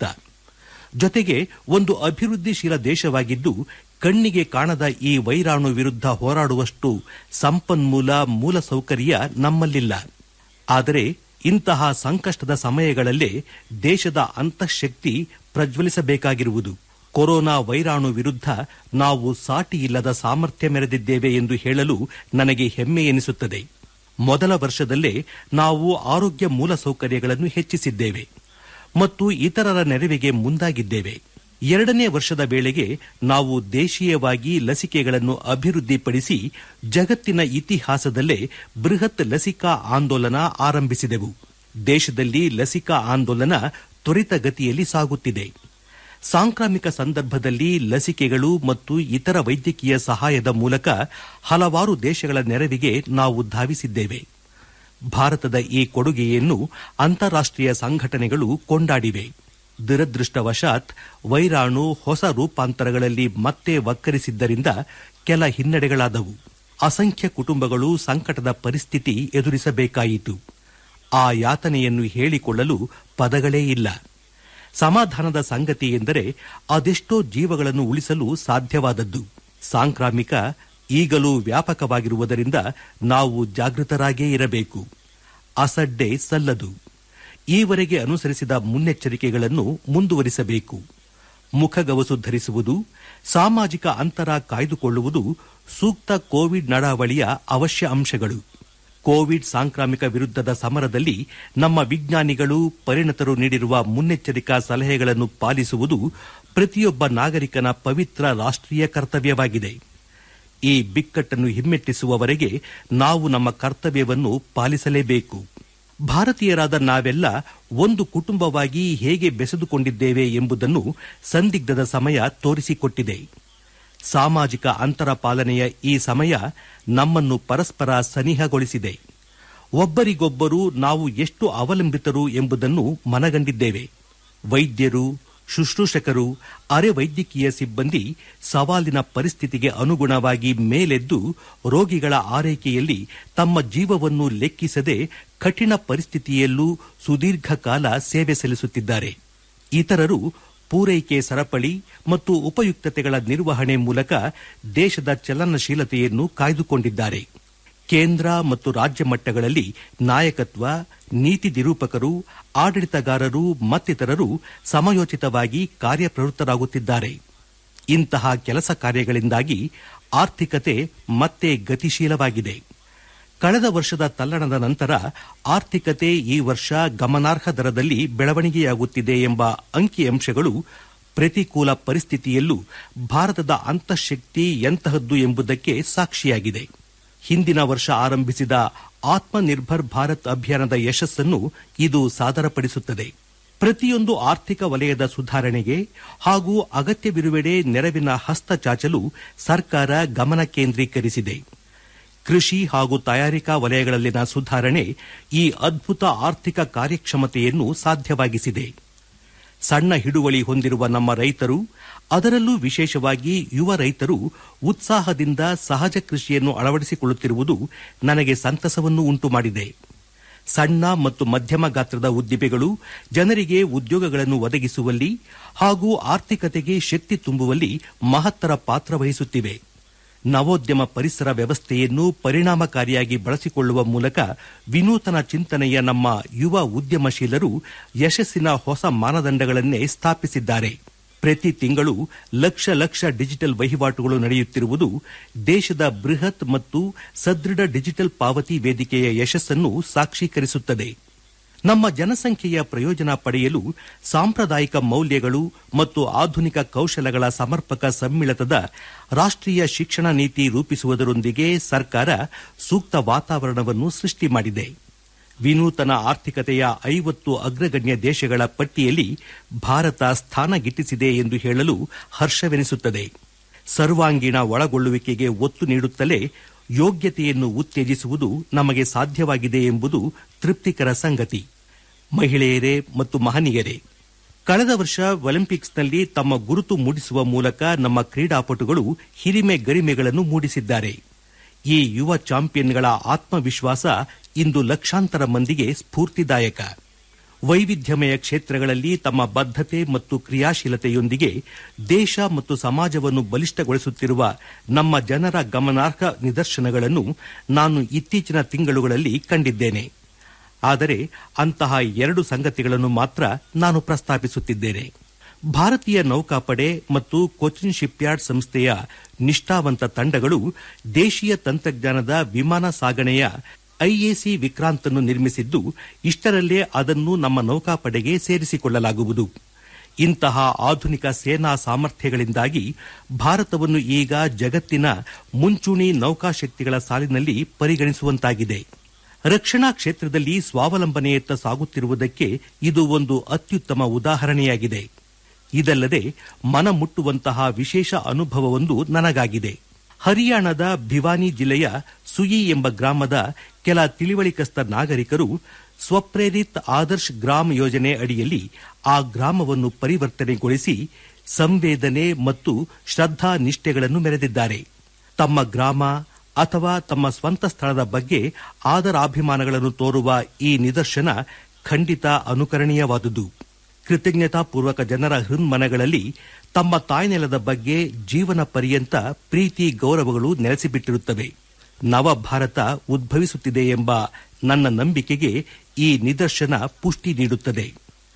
[SPEAKER 16] ಜೊತೆಗೆ ಒಂದು ಅಭಿವೃದ್ಧಿಶೀಲ ದೇಶವಾಗಿದ್ದು ಕಣ್ಣಿಗೆ ಕಾಣದ ಈ ವೈರಾಣು ವಿರುದ್ಧ ಹೋರಾಡುವಷ್ಟು ಸಂಪನ್ಮೂಲ ಮೂಲಸೌಕರ್ಯ ನಮ್ಮಲ್ಲಿಲ್ಲ ಆದರೆ ಇಂತಹ ಸಂಕಷ್ಟದ ಸಮಯಗಳಲ್ಲೇ ದೇಶದ ಅಂತಃಶಕ್ತಿ ಪ್ರಜ್ವಲಿಸಬೇಕಾಗಿರುವುದು ಕೊರೋನಾ ವೈರಾಣು ವಿರುದ್ಧ ನಾವು ಸಾಟಿಯಿಲ್ಲದ ಸಾಮರ್ಥ್ಯ ಮೆರೆದಿದ್ದೇವೆ ಎಂದು ಹೇಳಲು ನನಗೆ ಹೆಮ್ಮೆ ಎನಿಸುತ್ತದೆ ಮೊದಲ ವರ್ಷದಲ್ಲೇ ನಾವು ಆರೋಗ್ಯ ಮೂಲಸೌಕರ್ಯಗಳನ್ನು ಹೆಚ್ಚಿಸಿದ್ದೇವೆ ಮತ್ತು ಇತರರ ನೆರವಿಗೆ ಮುಂದಾಗಿದ್ದೇವೆ ಎರಡನೇ ವರ್ಷದ ವೇಳೆಗೆ ನಾವು ದೇಶೀಯವಾಗಿ ಲಸಿಕೆಗಳನ್ನು ಅಭಿವೃದ್ಧಿಪಡಿಸಿ ಜಗತ್ತಿನ ಇತಿಹಾಸದಲ್ಲೇ ಬೃಹತ್ ಲಸಿಕಾ ಆಂದೋಲನ ಆರಂಭಿಸಿದೆವು ದೇಶದಲ್ಲಿ ಲಸಿಕಾ ಆಂದೋಲನ ತ್ವರಿತಗತಿಯಲ್ಲಿ ಸಾಗುತ್ತಿದೆ ಸಾಂಕ್ರಾಮಿಕ ಸಂದರ್ಭದಲ್ಲಿ ಲಸಿಕೆಗಳು ಮತ್ತು ಇತರ ವೈದ್ಯಕೀಯ ಸಹಾಯದ ಮೂಲಕ ಹಲವಾರು ದೇಶಗಳ ನೆರವಿಗೆ ನಾವು ಧಾವಿಸಿದ್ದೇವೆ ಭಾರತದ ಈ ಕೊಡುಗೆಯನ್ನು ಅಂತಾರಾಷ್ಟೀಯ ಸಂಘಟನೆಗಳು ಕೊಂಡಾಡಿವೆ ದುರದೃಷ್ಟವಶಾತ್ ವೈರಾಣು ಹೊಸ ರೂಪಾಂತರಗಳಲ್ಲಿ ಮತ್ತೆ ವಕ್ಕರಿಸಿದ್ದರಿಂದ ಕೆಲ ಹಿನ್ನಡೆಗಳಾದವು ಅಸಂಖ್ಯ ಕುಟುಂಬಗಳು ಸಂಕಟದ ಪರಿಸ್ಥಿತಿ ಎದುರಿಸಬೇಕಾಯಿತು ಆ ಯಾತನೆಯನ್ನು ಹೇಳಿಕೊಳ್ಳಲು ಪದಗಳೇ ಇಲ್ಲ ಸಮಾಧಾನದ ಸಂಗತಿ ಎಂದರೆ ಅದೆಷ್ಟೋ ಜೀವಗಳನ್ನು ಉಳಿಸಲು ಸಾಧ್ಯವಾದದ್ದು ಸಾಂಕ್ರಾಮಿಕ ಈಗಲೂ ವ್ಯಾಪಕವಾಗಿರುವುದರಿಂದ ನಾವು ಜಾಗೃತರಾಗೇ ಇರಬೇಕು ಅಸಡ್ಡೆ ಸಲ್ಲದು ಈವರೆಗೆ ಅನುಸರಿಸಿದ ಮುನ್ನೆಚ್ಚರಿಕೆಗಳನ್ನು ಮುಂದುವರಿಸಬೇಕು ಮುಖಗವಸು ಧರಿಸುವುದು ಸಾಮಾಜಿಕ ಅಂತರ ಕಾಯ್ದುಕೊಳ್ಳುವುದು ಸೂಕ್ತ ಕೋವಿಡ್ ನಡಾವಳಿಯ ಅವಶ್ಯ ಅಂಶಗಳು ಕೋವಿಡ್ ಸಾಂಕ್ರಾಮಿಕ ವಿರುದ್ಧದ ಸಮರದಲ್ಲಿ ನಮ್ಮ ವಿಜ್ಞಾನಿಗಳು ಪರಿಣತರು ನೀಡಿರುವ ಮುನ್ನೆಚ್ಚರಿಕಾ ಸಲಹೆಗಳನ್ನು ಪಾಲಿಸುವುದು ಪ್ರತಿಯೊಬ್ಬ ನಾಗರಿಕನ ಪವಿತ್ರ ರಾಷ್ಟ್ರೀಯ ಕರ್ತವ್ಯವಾಗಿದೆ ಈ ಬಿಕ್ಕಟ್ಟನ್ನು ಹಿಮ್ಮೆಟ್ಟಿಸುವವರೆಗೆ ನಾವು ನಮ್ಮ ಕರ್ತವ್ಯವನ್ನು ಪಾಲಿಸಲೇಬೇಕು ಭಾರತೀಯರಾದ ನಾವೆಲ್ಲ ಒಂದು ಕುಟುಂಬವಾಗಿ ಹೇಗೆ ಬೆಸೆದುಕೊಂಡಿದ್ದೇವೆ ಎಂಬುದನ್ನು ಸಂದಿಗ್ಧದ ಸಮಯ ತೋರಿಸಿಕೊಟ್ಟಿದೆ ಸಾಮಾಜಿಕ ಅಂತರ ಪಾಲನೆಯ ಈ ಸಮಯ ನಮ್ಮನ್ನು ಪರಸ್ಪರ ಸನಿಹಗೊಳಿಸಿದೆ ಒಬ್ಬರಿಗೊಬ್ಬರು ನಾವು ಎಷ್ಟು ಅವಲಂಬಿತರು ಎಂಬುದನ್ನು ಮನಗಂಡಿದ್ದೇವೆ ವೈದ್ಯರು ಶುಶ್ರೂಷಕರು ಅರೆ ವೈದ್ಯಕೀಯ ಸಿಬ್ಬಂದಿ ಸವಾಲಿನ ಪರಿಸ್ಥಿತಿಗೆ ಅನುಗುಣವಾಗಿ ಮೇಲೆದ್ದು ರೋಗಿಗಳ ಆರೈಕೆಯಲ್ಲಿ ತಮ್ಮ ಜೀವವನ್ನು ಲೆಕ್ಕಿಸದೆ ಕಠಿಣ ಪರಿಸ್ಥಿತಿಯಲ್ಲೂ ಸುದೀರ್ಘ ಕಾಲ ಸೇವೆ ಸಲ್ಲಿಸುತ್ತಿದ್ದಾರೆ ಇತರರು ಪೂರೈಕೆ ಸರಪಳಿ ಮತ್ತು ಉಪಯುಕ್ತತೆಗಳ ನಿರ್ವಹಣೆ ಮೂಲಕ ದೇಶದ ಚಲನಶೀಲತೆಯನ್ನು ಕಾಯ್ದುಕೊಂಡಿದ್ದಾರೆ ಕೇಂದ್ರ ಮತ್ತು ರಾಜ್ಯ ಮಟ್ಟಗಳಲ್ಲಿ ನಾಯಕತ್ವ ನೀತಿ ನಿರೂಪಕರು ಆಡಳಿತಗಾರರು ಮತ್ತಿತರರು ಸಮಯೋಚಿತವಾಗಿ ಕಾರ್ಯಪ್ರವೃತ್ತರಾಗುತ್ತಿದ್ದಾರೆ ಇಂತಹ ಕೆಲಸ ಕಾರ್ಯಗಳಿಂದಾಗಿ ಆರ್ಥಿಕತೆ ಮತ್ತೆ ಗತಿಶೀಲವಾಗಿದೆ ಕಳೆದ ವರ್ಷದ ತಲ್ಲಣದ ನಂತರ ಆರ್ಥಿಕತೆ ಈ ವರ್ಷ ಗಮನಾರ್ಹ ದರದಲ್ಲಿ ಬೆಳವಣಿಗೆಯಾಗುತ್ತಿದೆ ಎಂಬ ಅಂಕಿಅಂಶಗಳು ಪ್ರತಿಕೂಲ ಪರಿಸ್ಥಿತಿಯಲ್ಲೂ ಭಾರತದ ಅಂತಃಶಕ್ತಿ ಎಂತಹದ್ದು ಎಂಬುದಕ್ಕೆ ಸಾಕ್ಷಿಯಾಗಿದೆ ಹಿಂದಿನ ವರ್ಷ ಆರಂಭಿಸಿದ ಆತ್ಮನಿರ್ಭರ್ ಭಾರತ್ ಅಭಿಯಾನದ ಯಶಸ್ಸನ್ನು ಇದು ಸಾದರಪಡಿಸುತ್ತದೆ ಪ್ರತಿಯೊಂದು ಆರ್ಥಿಕ ವಲಯದ ಸುಧಾರಣೆಗೆ ಹಾಗೂ ಅಗತ್ಯವಿರುವೆಡೆ ನೆರವಿನ ಹಸ್ತ ಚಾಚಲು ಸರ್ಕಾರ ಗಮನ ಕೇಂದ್ರೀಕರಿಸಿದೆ ಕೃಷಿ ಹಾಗೂ ತಯಾರಿಕಾ ವಲಯಗಳಲ್ಲಿನ ಸುಧಾರಣೆ ಈ ಅದ್ಭುತ ಆರ್ಥಿಕ ಕಾರ್ಯಕ್ಷಮತೆಯನ್ನು ಸಾಧ್ಯವಾಗಿಸಿದೆ ಸಣ್ಣ ಹಿಡುವಳಿ ಹೊಂದಿರುವ ನಮ್ಮ ರೈತರು ಅದರಲ್ಲೂ ವಿಶೇಷವಾಗಿ ಯುವ ರೈತರು ಉತ್ಸಾಹದಿಂದ ಸಹಜ ಕೃಷಿಯನ್ನು ಅಳವಡಿಸಿಕೊಳ್ಳುತ್ತಿರುವುದು ನನಗೆ ಸಂತಸವನ್ನು ಉಂಟುಮಾಡಿದೆ ಸಣ್ಣ ಮತ್ತು ಮಧ್ಯಮ ಗಾತ್ರದ ಉದ್ದಿಮೆಗಳು ಜನರಿಗೆ ಉದ್ಯೋಗಗಳನ್ನು ಒದಗಿಸುವಲ್ಲಿ ಹಾಗೂ ಆರ್ಥಿಕತೆಗೆ ಶಕ್ತಿ ತುಂಬುವಲ್ಲಿ ಮಹತ್ತರ ಪಾತ್ರ ವಹಿಸುತ್ತಿವೆ ನವೋದ್ಯಮ ಪರಿಸರ ವ್ಯವಸ್ಥೆಯನ್ನು ಪರಿಣಾಮಕಾರಿಯಾಗಿ ಬಳಸಿಕೊಳ್ಳುವ ಮೂಲಕ ವಿನೂತನ ಚಿಂತನೆಯ ನಮ್ಮ ಯುವ ಉದ್ಯಮಶೀಲರು ಯಶಸ್ಸಿನ ಹೊಸ ಮಾನದಂಡಗಳನ್ನೇ ಸ್ಥಾಪಿಸಿದ್ದಾರೆ ಪ್ರತಿ ತಿಂಗಳು ಲಕ್ಷ ಲಕ್ಷ ಡಿಜಿಟಲ್ ವಹಿವಾಟುಗಳು ನಡೆಯುತ್ತಿರುವುದು ದೇಶದ ಬೃಹತ್ ಮತ್ತು ಸದೃಢ ಡಿಜಿಟಲ್ ಪಾವತಿ ವೇದಿಕೆಯ ಯಶಸ್ಸನ್ನು ಸಾಕ್ಷೀಕರಿಸುತ್ತದೆ ನಮ್ಮ ಜನಸಂಖ್ಯೆಯ ಪ್ರಯೋಜನ ಪಡೆಯಲು ಸಾಂಪ್ರದಾಯಿಕ ಮೌಲ್ಯಗಳು ಮತ್ತು ಆಧುನಿಕ ಕೌಶಲಗಳ ಸಮರ್ಪಕ ಸಮ್ಮಿಳಿತದ ರಾಷ್ಟ್ರೀಯ ಶಿಕ್ಷಣ ನೀತಿ ರೂಪಿಸುವುದರೊಂದಿಗೆ ಸರ್ಕಾರ ಸೂಕ್ತ ವಾತಾವರಣವನ್ನು ಸೃಷ್ಟಿ ಮಾಡಿದೆ ವಿನೂತನ ಆರ್ಥಿಕತೆಯ ಐವತ್ತು ಅಗ್ರಗಣ್ಯ ದೇಶಗಳ ಪಟ್ಟಿಯಲ್ಲಿ ಭಾರತ ಸ್ಥಾನ ಗಿಟ್ಟಿಸಿದೆ ಎಂದು ಹೇಳಲು ಹರ್ಷವೆನಿಸುತ್ತದೆ ಸರ್ವಾಂಗೀಣ ಒಳಗೊಳ್ಳುವಿಕೆಗೆ ಒತ್ತು ನೀಡುತ್ತಲೇ ಯೋಗ್ಯತೆಯನ್ನು ಉತ್ತೇಜಿಸುವುದು ನಮಗೆ ಸಾಧ್ಯವಾಗಿದೆ ಎಂಬುದು ತೃಪ್ತಿಕರ ಸಂಗತಿ ಮಹಿಳೆಯರೇ ಮತ್ತು ಮಹನೀಯರೇ ಕಳೆದ ವರ್ಷ ಒಲಿಂಪಿಕ್ಸ್ನಲ್ಲಿ ತಮ್ಮ ಗುರುತು ಮೂಡಿಸುವ ಮೂಲಕ ನಮ್ಮ ಕ್ರೀಡಾಪಟುಗಳು ಹಿರಿಮೆ ಗರಿಮೆಗಳನ್ನು ಮೂಡಿಸಿದ್ದಾರೆ ಈ ಯುವ ಚಾಂಪಿಯನ್ಗಳ ಆತ್ಮವಿಶ್ವಾಸ ಇಂದು ಲಕ್ಷಾಂತರ ಮಂದಿಗೆ ಸ್ಫೂರ್ತಿದಾಯಕ ವೈವಿಧ್ಯಮಯ ಕ್ಷೇತ್ರಗಳಲ್ಲಿ ತಮ್ಮ ಬದ್ಧತೆ ಮತ್ತು ಕ್ರಿಯಾಶೀಲತೆಯೊಂದಿಗೆ ದೇಶ ಮತ್ತು ಸಮಾಜವನ್ನು ಬಲಿಷ್ಠಗೊಳಿಸುತ್ತಿರುವ ನಮ್ಮ ಜನರ ಗಮನಾರ್ಹ ನಿದರ್ಶನಗಳನ್ನು ನಾನು ಇತ್ತೀಚಿನ ತಿಂಗಳುಗಳಲ್ಲಿ ಕಂಡಿದ್ದೇನೆ ಆದರೆ ಅಂತಹ ಎರಡು ಸಂಗತಿಗಳನ್ನು ಮಾತ್ರ ನಾನು ಪ್ರಸ್ತಾಪಿಸುತ್ತಿದ್ದೇನೆ ಭಾರತೀಯ ನೌಕಾಪಡೆ ಮತ್ತು ಕೊಚ್ಚಿನ್ ಶಿಪ್ಯಾರ್ಡ್ ಸಂಸ್ಥೆಯ ನಿಷ್ಠಾವಂತ ತಂಡಗಳು ದೇಶೀಯ ತಂತ್ರಜ್ಞಾನದ ವಿಮಾನ ಸಾಗಣೆಯ ಐಎಸಿ ವಿಕ್ರಾಂತ್ ಅನ್ನು ನಿರ್ಮಿಸಿದ್ದು ಇಷ್ಟರಲ್ಲೇ ಅದನ್ನು ನಮ್ಮ ನೌಕಾಪಡೆಗೆ ಸೇರಿಸಿಕೊಳ್ಳಲಾಗುವುದು ಇಂತಹ ಆಧುನಿಕ ಸೇನಾ ಸಾಮರ್ಥ್ಯಗಳಿಂದಾಗಿ ಭಾರತವನ್ನು ಈಗ ಜಗತ್ತಿನ ಮುಂಚೂಣಿ ನೌಕಾಶಕ್ತಿಗಳ ಸಾಲಿನಲ್ಲಿ ಪರಿಗಣಿಸುವಂತಾಗಿದೆ ರಕ್ಷಣಾ ಕ್ಷೇತ್ರದಲ್ಲಿ ಸ್ವಾವಲಂಬನೆಯತ್ತ ಸಾಗುತ್ತಿರುವುದಕ್ಕೆ ಇದು ಒಂದು ಅತ್ಯುತ್ತಮ ಉದಾಹರಣೆಯಾಗಿದೆ ಇದಲ್ಲದೆ ಮನ ಮುಟ್ಟುವಂತಹ ವಿಶೇಷ ಅನುಭವವೊಂದು ನನಗಾಗಿದೆ ಹರಿಯಾಣದ ಭಿವಾನಿ ಜಿಲ್ಲೆಯ ಸುಯಿ ಎಂಬ ಗ್ರಾಮದ ಕೆಲ ತಿಳಿವಳಿಕಸ್ಥ ನಾಗರಿಕರು ಸ್ವಪ್ರೇರಿತ್ ಆದರ್ಶ್ ಗ್ರಾಮ್ ಯೋಜನೆ ಅಡಿಯಲ್ಲಿ ಆ ಗ್ರಾಮವನ್ನು ಪರಿವರ್ತನೆಗೊಳಿಸಿ ಸಂವೇದನೆ ಮತ್ತು ಶ್ರದ್ಧಾ ನಿಷ್ಠೆಗಳನ್ನು ಮೆರೆದಿದ್ದಾರೆ ತಮ್ಮ ಗ್ರಾಮ ಅಥವಾ ತಮ್ಮ ಸ್ವಂತ ಸ್ಥಳದ ಬಗ್ಗೆ ಆದರಾಭಿಮಾನಗಳನ್ನು ತೋರುವ ಈ ನಿದರ್ಶನ ಖಂಡಿತ ಅನುಕರಣೀಯವಾದುದು ಕೃತಜ್ಞತಾಪೂರ್ವಕ ಜನರ ಹೃನ್ಮನಗಳಲ್ಲಿ ತಮ್ಮ ತಾಯ್ನೆಲದ ಬಗ್ಗೆ ಜೀವನ ಪರ್ಯಂತ ಪ್ರೀತಿ ಗೌರವಗಳು ನೆಲೆಸಿಬಿಟ್ಟಿರುತ್ತವೆ ನವಭಾರತ ಉದ್ಭವಿಸುತ್ತಿದೆ ಎಂಬ ನನ್ನ ನಂಬಿಕೆಗೆ ಈ ನಿದರ್ಶನ ಪುಷ್ಟಿ ನೀಡುತ್ತದೆ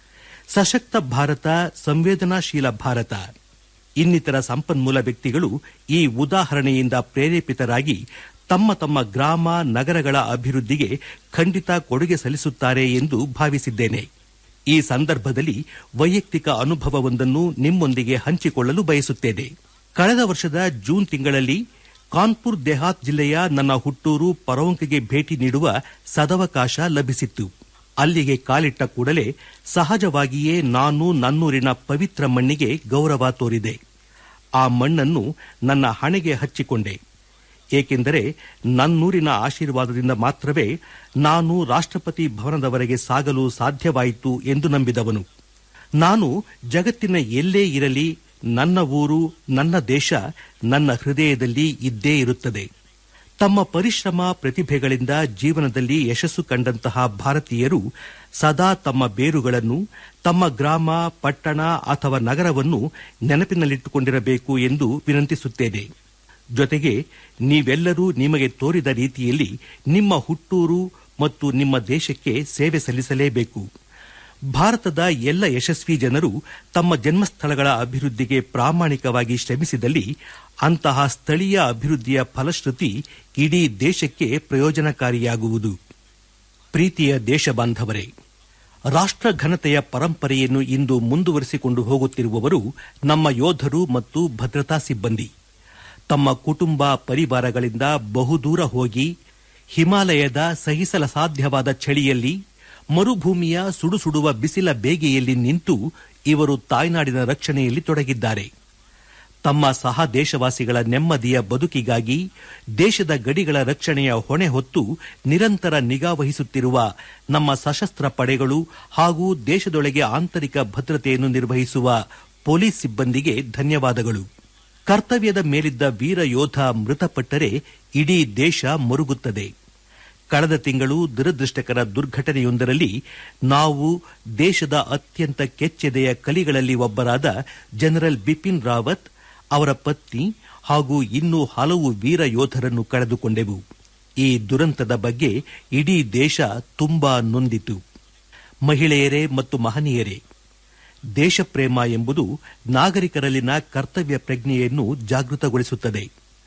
[SPEAKER 16] ಸಶಕ್ತ ಭಾರತ ಸಂವೇದನಾಶೀಲ ಭಾರತ ಇನ್ನಿತರ ಸಂಪನ್ಮೂಲ ವ್ಯಕ್ತಿಗಳು ಈ ಉದಾಹರಣೆಯಿಂದ ಪ್ರೇರೇಪಿತರಾಗಿ ತಮ್ಮ ತಮ್ಮ ಗ್ರಾಮ ನಗರಗಳ ಅಭಿವೃದ್ಧಿಗೆ ಖಂಡಿತ ಕೊಡುಗೆ ಸಲ್ಲಿಸುತ್ತಾರೆ ಎಂದು ಭಾವಿಸಿದ್ದೇನೆ ಈ ಸಂದರ್ಭದಲ್ಲಿ ವೈಯಕ್ತಿಕ ಅನುಭವವೊಂದನ್ನು ನಿಮ್ಮೊಂದಿಗೆ ಹಂಚಿಕೊಳ್ಳಲು ಬಯಸುತ್ತೇನೆ ಕಳೆದ ವರ್ಷದ ಜೂನ್ ತಿಂಗಳಲ್ಲಿ ಕಾನ್ಪುರ್ ದೇಹಾತ್ ಜಿಲ್ಲೆಯ ನನ್ನ ಹುಟ್ಟೂರು ಪರವಂಕೆಗೆ ಭೇಟಿ ನೀಡುವ ಸದವಕಾಶ ಲಭಿಸಿತ್ತು ಅಲ್ಲಿಗೆ ಕಾಲಿಟ್ಟ ಕೂಡಲೇ ಸಹಜವಾಗಿಯೇ ನಾನು ನನ್ನೂರಿನ ಪವಿತ್ರ ಮಣ್ಣಿಗೆ ಗೌರವ ತೋರಿದೆ ಆ ಮಣ್ಣನ್ನು ನನ್ನ ಹಣೆಗೆ ಹಚ್ಚಿಕೊಂಡೆ ಏಕೆಂದರೆ ನನ್ನೂರಿನ ಆಶೀರ್ವಾದದಿಂದ ಮಾತ್ರವೇ ನಾನು ರಾಷ್ಟ್ರಪತಿ ಭವನದವರೆಗೆ ಸಾಗಲು ಸಾಧ್ಯವಾಯಿತು ಎಂದು ನಂಬಿದವನು ನಾನು ಜಗತ್ತಿನ ಎಲ್ಲೇ ಇರಲಿ ನನ್ನ ಊರು ನನ್ನ ದೇಶ ನನ್ನ ಹೃದಯದಲ್ಲಿ ಇದ್ದೇ ಇರುತ್ತದೆ ತಮ್ಮ ಪರಿಶ್ರಮ ಪ್ರತಿಭೆಗಳಿಂದ ಜೀವನದಲ್ಲಿ ಯಶಸ್ಸು ಕಂಡಂತಹ ಭಾರತೀಯರು ಸದಾ ತಮ್ಮ ಬೇರುಗಳನ್ನು ತಮ್ಮ ಗ್ರಾಮ ಪಟ್ಟಣ ಅಥವಾ ನಗರವನ್ನು ನೆನಪಿನಲ್ಲಿಟ್ಟುಕೊಂಡಿರಬೇಕು ಎಂದು ವಿನಂತಿಸುತ್ತೇನೆ ಜೊತೆಗೆ ನೀವೆಲ್ಲರೂ ನಿಮಗೆ ತೋರಿದ ರೀತಿಯಲ್ಲಿ ನಿಮ್ಮ ಹುಟ್ಟೂರು ಮತ್ತು ನಿಮ್ಮ ದೇಶಕ್ಕೆ ಸೇವೆ ಸಲ್ಲಿಸಲೇಬೇಕು ಭಾರತದ ಎಲ್ಲ ಯಶಸ್ವಿ ಜನರು ತಮ್ಮ ಜನ್ಮಸ್ಥಳಗಳ ಅಭಿವೃದ್ಧಿಗೆ ಪ್ರಾಮಾಣಿಕವಾಗಿ ಶ್ರಮಿಸಿದಲ್ಲಿ ಅಂತಹ ಸ್ಥಳೀಯ ಅಭಿವೃದ್ಧಿಯ ಫಲಶ್ರುತಿ ಇಡೀ ದೇಶಕ್ಕೆ ಪ್ರಯೋಜನಕಾರಿಯಾಗುವುದು ಪ್ರೀತಿಯ ದೇಶಬಾಂಧವರೇ ರಾಷ್ಟ್ರ ಘನತೆಯ ಪರಂಪರೆಯನ್ನು ಇಂದು ಮುಂದುವರಿಸಿಕೊಂಡು ಹೋಗುತ್ತಿರುವವರು ನಮ್ಮ ಯೋಧರು ಮತ್ತು ಭದ್ರತಾ ಸಿಬ್ಬಂದಿ ತಮ್ಮ ಕುಟುಂಬ ಪರಿವಾರಗಳಿಂದ ಬಹುದೂರ ಹೋಗಿ ಹಿಮಾಲಯದ ಸಹಿಸಲಸಾಧ್ಯವಾದ ಚಳಿಯಲ್ಲಿ ಮರುಭೂಮಿಯ ಸುಡುಸುಡುವ ಬಿಸಿಲ ಬೇಗೆಯಲ್ಲಿ ನಿಂತು ಇವರು ತಾಯ್ನಾಡಿನ ರಕ್ಷಣೆಯಲ್ಲಿ ತೊಡಗಿದ್ದಾರೆ ತಮ್ಮ ಸಹ ದೇಶವಾಸಿಗಳ ನೆಮ್ಮದಿಯ ಬದುಕಿಗಾಗಿ ದೇಶದ ಗಡಿಗಳ ರಕ್ಷಣೆಯ ಹೊಣೆ ಹೊತ್ತು ನಿರಂತರ ನಿಗಾ ವಹಿಸುತ್ತಿರುವ ನಮ್ಮ ಸಶಸ್ತ್ರ ಪಡೆಗಳು ಹಾಗೂ ದೇಶದೊಳಗೆ ಆಂತರಿಕ ಭದ್ರತೆಯನ್ನು ನಿರ್ವಹಿಸುವ ಪೊಲೀಸ್ ಸಿಬ್ಬಂದಿಗೆ ಧನ್ಯವಾದಗಳು ಕರ್ತವ್ಯದ ಮೇಲಿದ್ದ ವೀರ ಯೋಧ ಮೃತಪಟ್ಟರೆ ಇಡೀ ದೇಶ ಮರುಗುತ್ತದೆ ಕಳೆದ ತಿಂಗಳು ದುರದೃಷ್ಟಕರ ದುರ್ಘಟನೆಯೊಂದರಲ್ಲಿ ನಾವು ದೇಶದ ಅತ್ಯಂತ ಕೆಚ್ಚೆದೆಯ ಕಲಿಗಳಲ್ಲಿ ಒಬ್ಬರಾದ ಜನರಲ್ ಬಿಪಿನ್ ರಾವತ್ ಅವರ ಪತ್ನಿ ಹಾಗೂ ಇನ್ನೂ ಹಲವು ವೀರ ಯೋಧರನ್ನು ಕಳೆದುಕೊಂಡೆವು ಈ ದುರಂತದ ಬಗ್ಗೆ ಇಡೀ ದೇಶ ತುಂಬಾ ನೊಂದಿತು ಮಹಿಳೆಯರೇ ಮತ್ತು ಮಹನೀಯರೇ ದೇಶಪ್ರೇಮ ಎಂಬುದು ನಾಗರಿಕರಲ್ಲಿನ ಕರ್ತವ್ಯ ಪ್ರಜ್ಞೆಯನ್ನು ಜಾಗೃತಗೊಳಿಸುತ್ತದೆ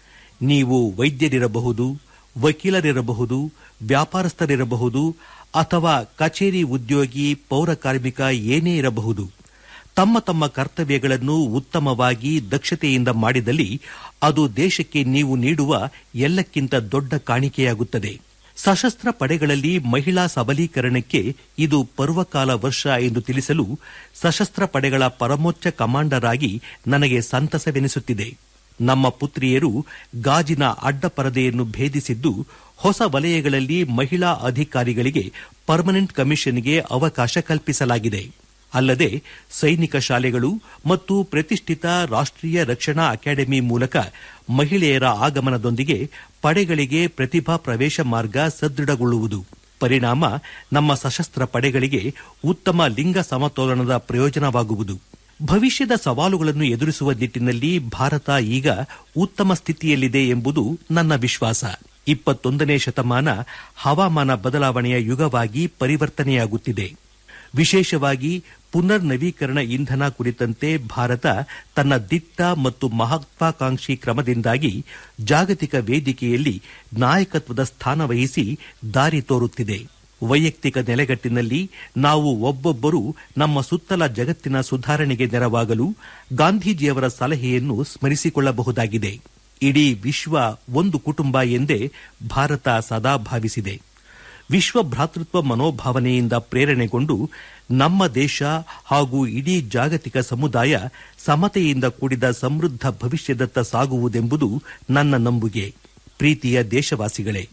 [SPEAKER 16] ನೀವು ವೈದ್ಯರಿರಬಹುದು ವಕೀಲರಿರಬಹುದು ವ್ಯಾಪಾರಸ್ಥರಿರಬಹುದು ಅಥವಾ ಕಚೇರಿ ಉದ್ಯೋಗಿ ಪೌರ ಕಾರ್ಮಿಕ ಏನೇ ಇರಬಹುದು ತಮ್ಮ ತಮ್ಮ ಕರ್ತವ್ಯಗಳನ್ನು ಉತ್ತಮವಾಗಿ ದಕ್ಷತೆಯಿಂದ ಮಾಡಿದಲ್ಲಿ ಅದು ದೇಶಕ್ಕೆ ನೀವು ನೀಡುವ ಎಲ್ಲಕ್ಕಿಂತ ದೊಡ್ಡ ಕಾಣಿಕೆಯಾಗುತ್ತದೆ ಸಶಸ್ತ್ರ ಪಡೆಗಳಲ್ಲಿ ಮಹಿಳಾ ಸಬಲೀಕರಣಕ್ಕೆ ಇದು ಪರ್ವಕಾಲ ವರ್ಷ ಎಂದು ತಿಳಿಸಲು ಸಶಸ್ತ್ರ ಪಡೆಗಳ ಪರಮೋಚ್ಚ ಕಮಾಂಡರ್ ಆಗಿ ನನಗೆ ಸಂತಸವೆನಿಸುತ್ತಿದೆ ನಮ್ಮ ಪುತ್ರಿಯರು ಗಾಜಿನ ಅಡ್ಡಪರದೆಯನ್ನು ಭೇದಿಸಿದ್ದು ಹೊಸ ವಲಯಗಳಲ್ಲಿ ಮಹಿಳಾ ಅಧಿಕಾರಿಗಳಿಗೆ ಪರ್ಮನೆಂಟ್ ಕಮಿಷನ್ಗೆ ಅವಕಾಶ ಕಲ್ಪಿಸಲಾಗಿದೆ ಅಲ್ಲದೆ ಸೈನಿಕ ಶಾಲೆಗಳು ಮತ್ತು ಪ್ರತಿಷ್ಠಿತ ರಾಷ್ಟ್ರೀಯ ರಕ್ಷಣಾ ಅಕಾಡೆಮಿ ಮೂಲಕ ಮಹಿಳೆಯರ ಆಗಮನದೊಂದಿಗೆ ಪಡೆಗಳಿಗೆ ಪ್ರತಿಭಾ ಪ್ರವೇಶ ಮಾರ್ಗ ಸದೃಢಗೊಳ್ಳುವುದು ಪರಿಣಾಮ ನಮ್ಮ ಸಶಸ್ತ್ರ ಪಡೆಗಳಿಗೆ ಉತ್ತಮ ಲಿಂಗ ಸಮತೋಲನದ ಪ್ರಯೋಜನವಾಗುವುದು ಭವಿಷ್ಯದ ಸವಾಲುಗಳನ್ನು ಎದುರಿಸುವ ನಿಟ್ಟಿನಲ್ಲಿ ಭಾರತ ಈಗ ಉತ್ತಮ ಸ್ಥಿತಿಯಲ್ಲಿದೆ ಎಂಬುದು ನನ್ನ ವಿಶ್ವಾಸ ಇಪ್ಪತ್ತೊಂದನೇ ಶತಮಾನ ಹವಾಮಾನ ಬದಲಾವಣೆಯ ಯುಗವಾಗಿ ಪರಿವರ್ತನೆಯಾಗುತ್ತಿದೆ ವಿಶೇಷವಾಗಿ ಪುನರ್ ನವೀಕರಣ ಇಂಧನ ಕುರಿತಂತೆ ಭಾರತ ತನ್ನ ದಿಟ್ಟ ಮತ್ತು ಮಹತ್ವಾಕಾಂಕ್ಷಿ ಕ್ರಮದಿಂದಾಗಿ ಜಾಗತಿಕ ವೇದಿಕೆಯಲ್ಲಿ ನಾಯಕತ್ವದ ಸ್ಥಾನ ವಹಿಸಿ ದಾರಿ ತೋರುತ್ತಿದೆ ವೈಯಕ್ತಿಕ ನೆಲೆಗಟ್ಟಿನಲ್ಲಿ ನಾವು ಒಬ್ಬೊಬ್ಬರೂ ನಮ್ಮ ಸುತ್ತಲ ಜಗತ್ತಿನ ಸುಧಾರಣೆಗೆ ನೆರವಾಗಲು ಗಾಂಧೀಜಿಯವರ ಸಲಹೆಯನ್ನು ಸ್ಮರಿಸಿಕೊಳ್ಳಬಹುದಾಗಿದೆ ಇಡೀ ವಿಶ್ವ ಒಂದು ಕುಟುಂಬ ಎಂದೇ ಭಾರತ ಸದಾ ಭಾವಿಸಿದೆ ವಿಶ್ವ ಭ್ರಾತೃತ್ವ ಮನೋಭಾವನೆಯಿಂದ ಪ್ರೇರಣೆಗೊಂಡು ನಮ್ಮ ದೇಶ ಹಾಗೂ ಇಡೀ ಜಾಗತಿಕ ಸಮುದಾಯ ಸಮತೆಯಿಂದ ಕೂಡಿದ ಸಮೃದ್ಧ ಭವಿಷ್ಯದತ್ತ ಸಾಗುವುದೆಂಬುದು ನನ್ನ ನಂಬುಗೆ ಪ್ರೀತಿಯ ದೇಶವಾಸಿಗಳೇ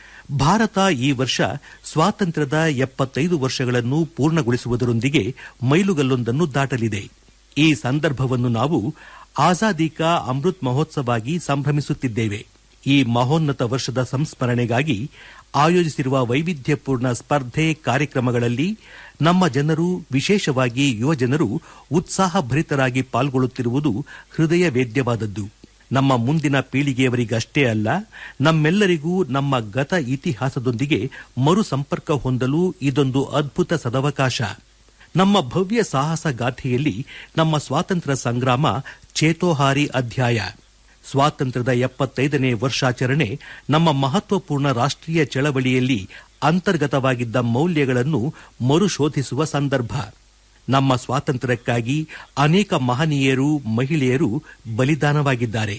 [SPEAKER 16] ಭಾರತ ಈ ವರ್ಷ ಸ್ವಾತಂತ್ರ್ಯದ ಎಪ್ಪತ್ತೈದು ವರ್ಷಗಳನ್ನು ಪೂರ್ಣಗೊಳಿಸುವುದರೊಂದಿಗೆ ಮೈಲುಗಲ್ಲೊಂದನ್ನು ದಾಟಲಿದೆ ಈ ಸಂದರ್ಭವನ್ನು ನಾವು ಆಜಾದಿ ಕಾ ಅಮೃತ್ ಮಹೋತ್ಸವಾಗಿ ಸಂಭ್ರಮಿಸುತ್ತಿದ್ದೇವೆ ಈ ಮಹೋನ್ನತ ವರ್ಷದ ಸಂಸ್ಮರಣೆಗಾಗಿ ಆಯೋಜಿಸಿರುವ ವೈವಿಧ್ಯಪೂರ್ಣ ಸ್ಪರ್ಧೆ ಕಾರ್ಯಕ್ರಮಗಳಲ್ಲಿ ನಮ್ಮ ಜನರು ವಿಶೇಷವಾಗಿ ಯುವಜನರು ಉತ್ಸಾಹಭರಿತರಾಗಿ ಪಾಲ್ಗೊಳ್ಳುತ್ತಿರುವುದು ಹೃದಯ ವೇದ್ಯವಾದದ್ದು ನಮ್ಮ ಮುಂದಿನ ಪೀಳಿಗೆಯವರಿಗಷ್ಟೇ ಅಲ್ಲ ನಮ್ಮೆಲ್ಲರಿಗೂ ನಮ್ಮ ಗತ ಇತಿಹಾಸದೊಂದಿಗೆ ಮರು ಸಂಪರ್ಕ ಹೊಂದಲು ಇದೊಂದು ಅದ್ಭುತ ಸದವಕಾಶ ನಮ್ಮ ಭವ್ಯ ಸಾಹಸ ಗಾಥೆಯಲ್ಲಿ ನಮ್ಮ ಸ್ವಾತಂತ್ರ್ಯ ಸಂಗ್ರಾಮ ಚೇತೋಹಾರಿ ಅಧ್ಯಾಯ ಸ್ವಾತಂತ್ರ್ಯದ ಎಪ್ಪತ್ತೈದನೇ ವರ್ಷಾಚರಣೆ ನಮ್ಮ ಮಹತ್ವಪೂರ್ಣ ರಾಷ್ಟ್ರೀಯ ಚಳವಳಿಯಲ್ಲಿ ಅಂತರ್ಗತವಾಗಿದ್ದ ಮೌಲ್ಯಗಳನ್ನು ಮರುಶೋಧಿಸುವ ಸಂದರ್ಭ ನಮ್ಮ ಸ್ವಾತಂತ್ರ್ಯಕ್ಕಾಗಿ ಅನೇಕ ಮಹನೀಯರು ಮಹಿಳೆಯರು ಬಲಿದಾನವಾಗಿದ್ದಾರೆ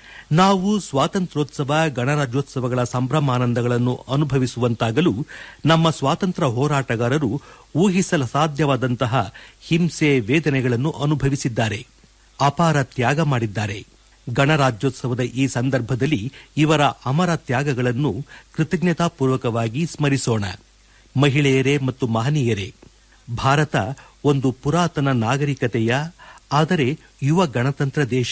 [SPEAKER 16] ನಾವು ಸ್ವಾತಂತ್ರ್ಯೋತ್ಸವ ಗಣರಾಜ್ಯೋತ್ಸವಗಳ ಸಂಭ್ರಮಾನಂದಗಳನ್ನು ಅನುಭವಿಸುವಂತಾಗಲು ನಮ್ಮ ಸ್ವಾತಂತ್ರ್ಯ ಹೋರಾಟಗಾರರು ಊಹಿಸಲಸಾಧ್ಯವಾದಂತಹ ಹಿಂಸೆ ವೇದನೆಗಳನ್ನು ಅನುಭವಿಸಿದ್ದಾರೆ ಅಪಾರ ತ್ಯಾಗ ಮಾಡಿದ್ದಾರೆ ಗಣರಾಜ್ಯೋತ್ಸವದ ಈ ಸಂದರ್ಭದಲ್ಲಿ ಇವರ ಅಮರ ತ್ಯಾಗಗಳನ್ನು ಕೃತಜ್ಞತಾಪೂರ್ವಕವಾಗಿ ಸ್ಮರಿಸೋಣ ಮಹಿಳೆಯರೇ ಮತ್ತು ಮಹನೀಯರೇ ಭಾರತ ಒಂದು ಪುರಾತನ ನಾಗರಿಕತೆಯ ಆದರೆ ಯುವ ಗಣತಂತ್ರ ದೇಶ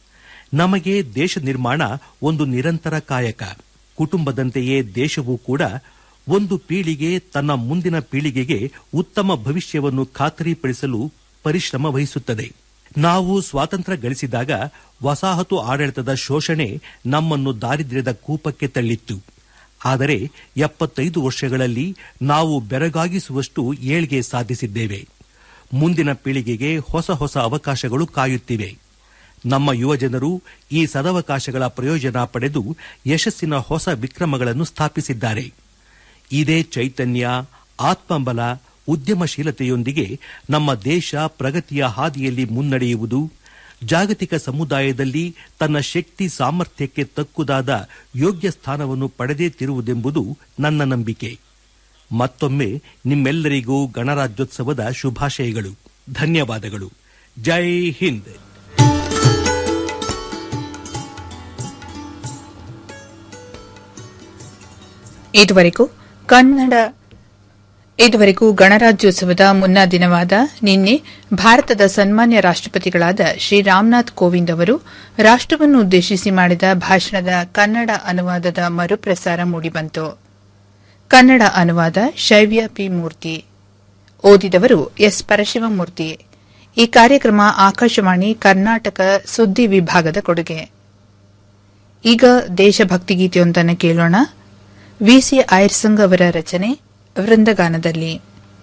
[SPEAKER 16] ನಮಗೆ ದೇಶ ನಿರ್ಮಾಣ ಒಂದು ನಿರಂತರ ಕಾಯಕ ಕುಟುಂಬದಂತೆಯೇ ದೇಶವೂ ಕೂಡ ಒಂದು ಪೀಳಿಗೆ ತನ್ನ ಮುಂದಿನ ಪೀಳಿಗೆಗೆ ಉತ್ತಮ ಭವಿಷ್ಯವನ್ನು ಖಾತರಿಪಡಿಸಲು ಪರಿಶ್ರಮ ವಹಿಸುತ್ತದೆ ನಾವು ಸ್ವಾತಂತ್ರ್ಯ ಗಳಿಸಿದಾಗ ವಸಾಹತು ಆಡಳಿತದ ಶೋಷಣೆ ನಮ್ಮನ್ನು ದಾರಿದ್ರ್ಯದ ಕೂಪಕ್ಕೆ ತಳ್ಳಿತ್ತು ಆದರೆ ಎಪ್ಪತ್ತೈದು ವರ್ಷಗಳಲ್ಲಿ ನಾವು ಬೆರಗಾಗಿಸುವಷ್ಟು ಏಳ್ಗೆ ಸಾಧಿಸಿದ್ದೇವೆ ಮುಂದಿನ ಪೀಳಿಗೆಗೆ ಹೊಸ ಹೊಸ ಅವಕಾಶಗಳು ಕಾಯುತ್ತಿವೆ ನಮ್ಮ ಯುವಜನರು ಈ ಸದವಕಾಶಗಳ ಪ್ರಯೋಜನ ಪಡೆದು ಯಶಸ್ಸಿನ ಹೊಸ ವಿಕ್ರಮಗಳನ್ನು ಸ್ಥಾಪಿಸಿದ್ದಾರೆ ಇದೇ ಚೈತನ್ಯ ಆತ್ಮಬಲ ಉದ್ಯಮಶೀಲತೆಯೊಂದಿಗೆ ನಮ್ಮ ದೇಶ ಪ್ರಗತಿಯ ಹಾದಿಯಲ್ಲಿ ಮುನ್ನಡೆಯುವುದು ಜಾಗತಿಕ ಸಮುದಾಯದಲ್ಲಿ ತನ್ನ ಶಕ್ತಿ ಸಾಮರ್ಥ್ಯಕ್ಕೆ ತಕ್ಕುದಾದ ಯೋಗ್ಯ ಸ್ಥಾನವನ್ನು ಪಡೆದೇ ತಿರುವುದೆಂಬುದು ನನ್ನ ನಂಬಿಕೆ ಮತ್ತೊಮ್ಮೆ ನಿಮ್ಮೆಲ್ಲರಿಗೂ ಗಣರಾಜ್ಯೋತ್ಸವದ ಶುಭಾಶಯಗಳು ಧನ್ಯವಾದಗಳು ಜೈ ಹಿಂದ್
[SPEAKER 1] ಇದುವರೆಗೂ ಕನ್ನಡ ಇದುವರೆಗೂ ಗಣರಾಜ್ಯೋತ್ಸವದ ಮುನ್ನಾ ದಿನವಾದ ನಿನ್ನೆ ಭಾರತದ ಸನ್ಮಾನ್ಯ ರಾಷ್ಟಪತಿಗಳಾದ ಶ್ರೀ ರಾಮನಾಥ್ ಕೋವಿಂದ್ ಅವರು ರಾಷ್ಟವನ್ನು ಉದ್ದೇಶಿಸಿ ಮಾಡಿದ ಭಾಷಣದ ಕನ್ನಡ ಅನುವಾದದ ಮರುಪ್ರಸಾರ ಮೂಡಿಬಂತು ಕನ್ನಡ ಅನುವಾದ ಶೈವ್ಯ ಪಿ ಮೂರ್ತಿ ಓದಿದವರು ಎಸ್ ಪರಶಿವಮೂರ್ತಿ ಈ ಕಾರ್ಯಕ್ರಮ ಆಕಾಶವಾಣಿ ಕರ್ನಾಟಕ ಸುದ್ದಿ ವಿಭಾಗದ ಕೊಡುಗೆ ಈಗ ದೇಶಭಕ್ತಿ ಗೀತೆಯೊಂದನ್ನು ಕೇಳೋಣ ವಿಸಿ ಐರ್ಸಂಗ್ ಅವರ ರಚನೆ ವೃಂದಗಾನದಲ್ಲಿ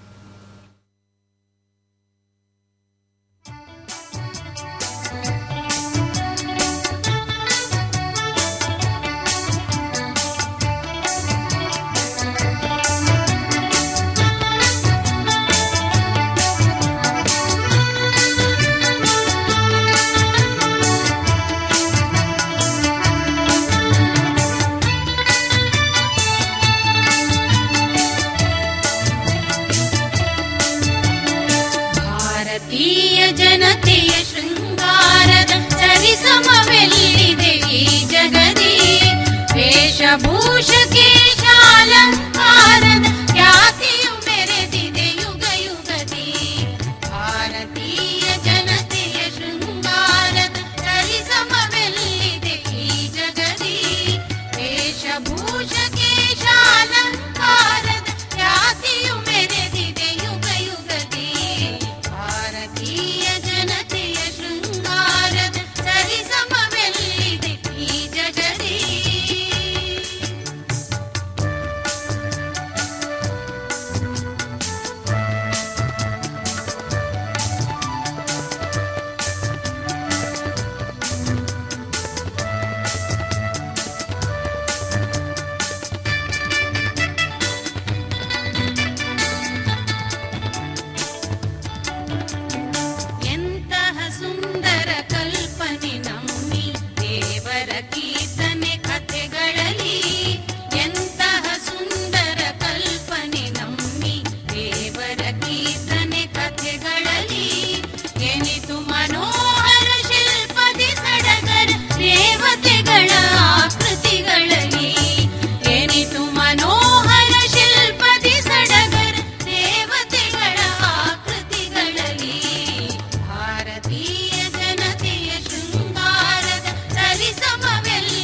[SPEAKER 17] ಭಾರತೀಯ ಜನತೆಯ ಶೃಂಗಾರದ ಸರಿಸಮವೆಲ್ಲಿದೆ ಈ ಜಗದಿ ವೇಷಭೂಷಕ್ಕೆ ಶಾಲಂಕಾರದ ಖ್ಯಾತಿಯು ಮೆರೆದಿದೆ ಯುಗ ಯುಗದಿ ಭಾರತೀಯ ಜನತೆಯ ಶೃಂಗಾರದ ಸರಿಸಮವೆಲ್ಲಿದೆ ಈ ಜಗದಿ ವೇಷಭೂಷಕ್ಕೆ ಶಾಲಂಕಾರದ ಖ್ಯಾತಿಯು ಮೆರೆದಿದೆ ಯುಗ ಯುಗದಿ ಭಾರತೀಯ ಜನತೆಯ ಶೃಂಗಾರದ ಸರಿಸಮವೆಲ್ಲಿದೆ ಈ ಜಗದಿ ಎಂತಹ ಸುಂದರ ಕಲ್ಪನೆ ನಮ್ಮಿ ದೇವರ ಕೀರ್ತನೆ ಕಥೆಗಳಲ್ಲಿ ಎಂತಹ ಸುಂದರ ಕಲ್ಪನೆ ನಮ್ಮಿ ದೇವರ ಕೀರ್ತನೆ ಕಥೆಗಳಲ್ಲಿ ಎನಿತು ಮನೋಹರ ಶಿಲ್ಪದಿ ಸಡಗರ ದೇವತೆಗಳ ಆಕೃತಿಗಳಲ್ಲಿ ಎನಿತು ಮನೋಹರ ಶಿಲ್ಪದಿ ಸಡಗರ ದೇವತೆಗಳ ಆಕೃತಿಗಳಲ್ಲಿ ಭಾರತೀಯ ಜನತೆಯ ಶೃಂಗಾರದ ಸರಿಸಮವೆಲ್ಲ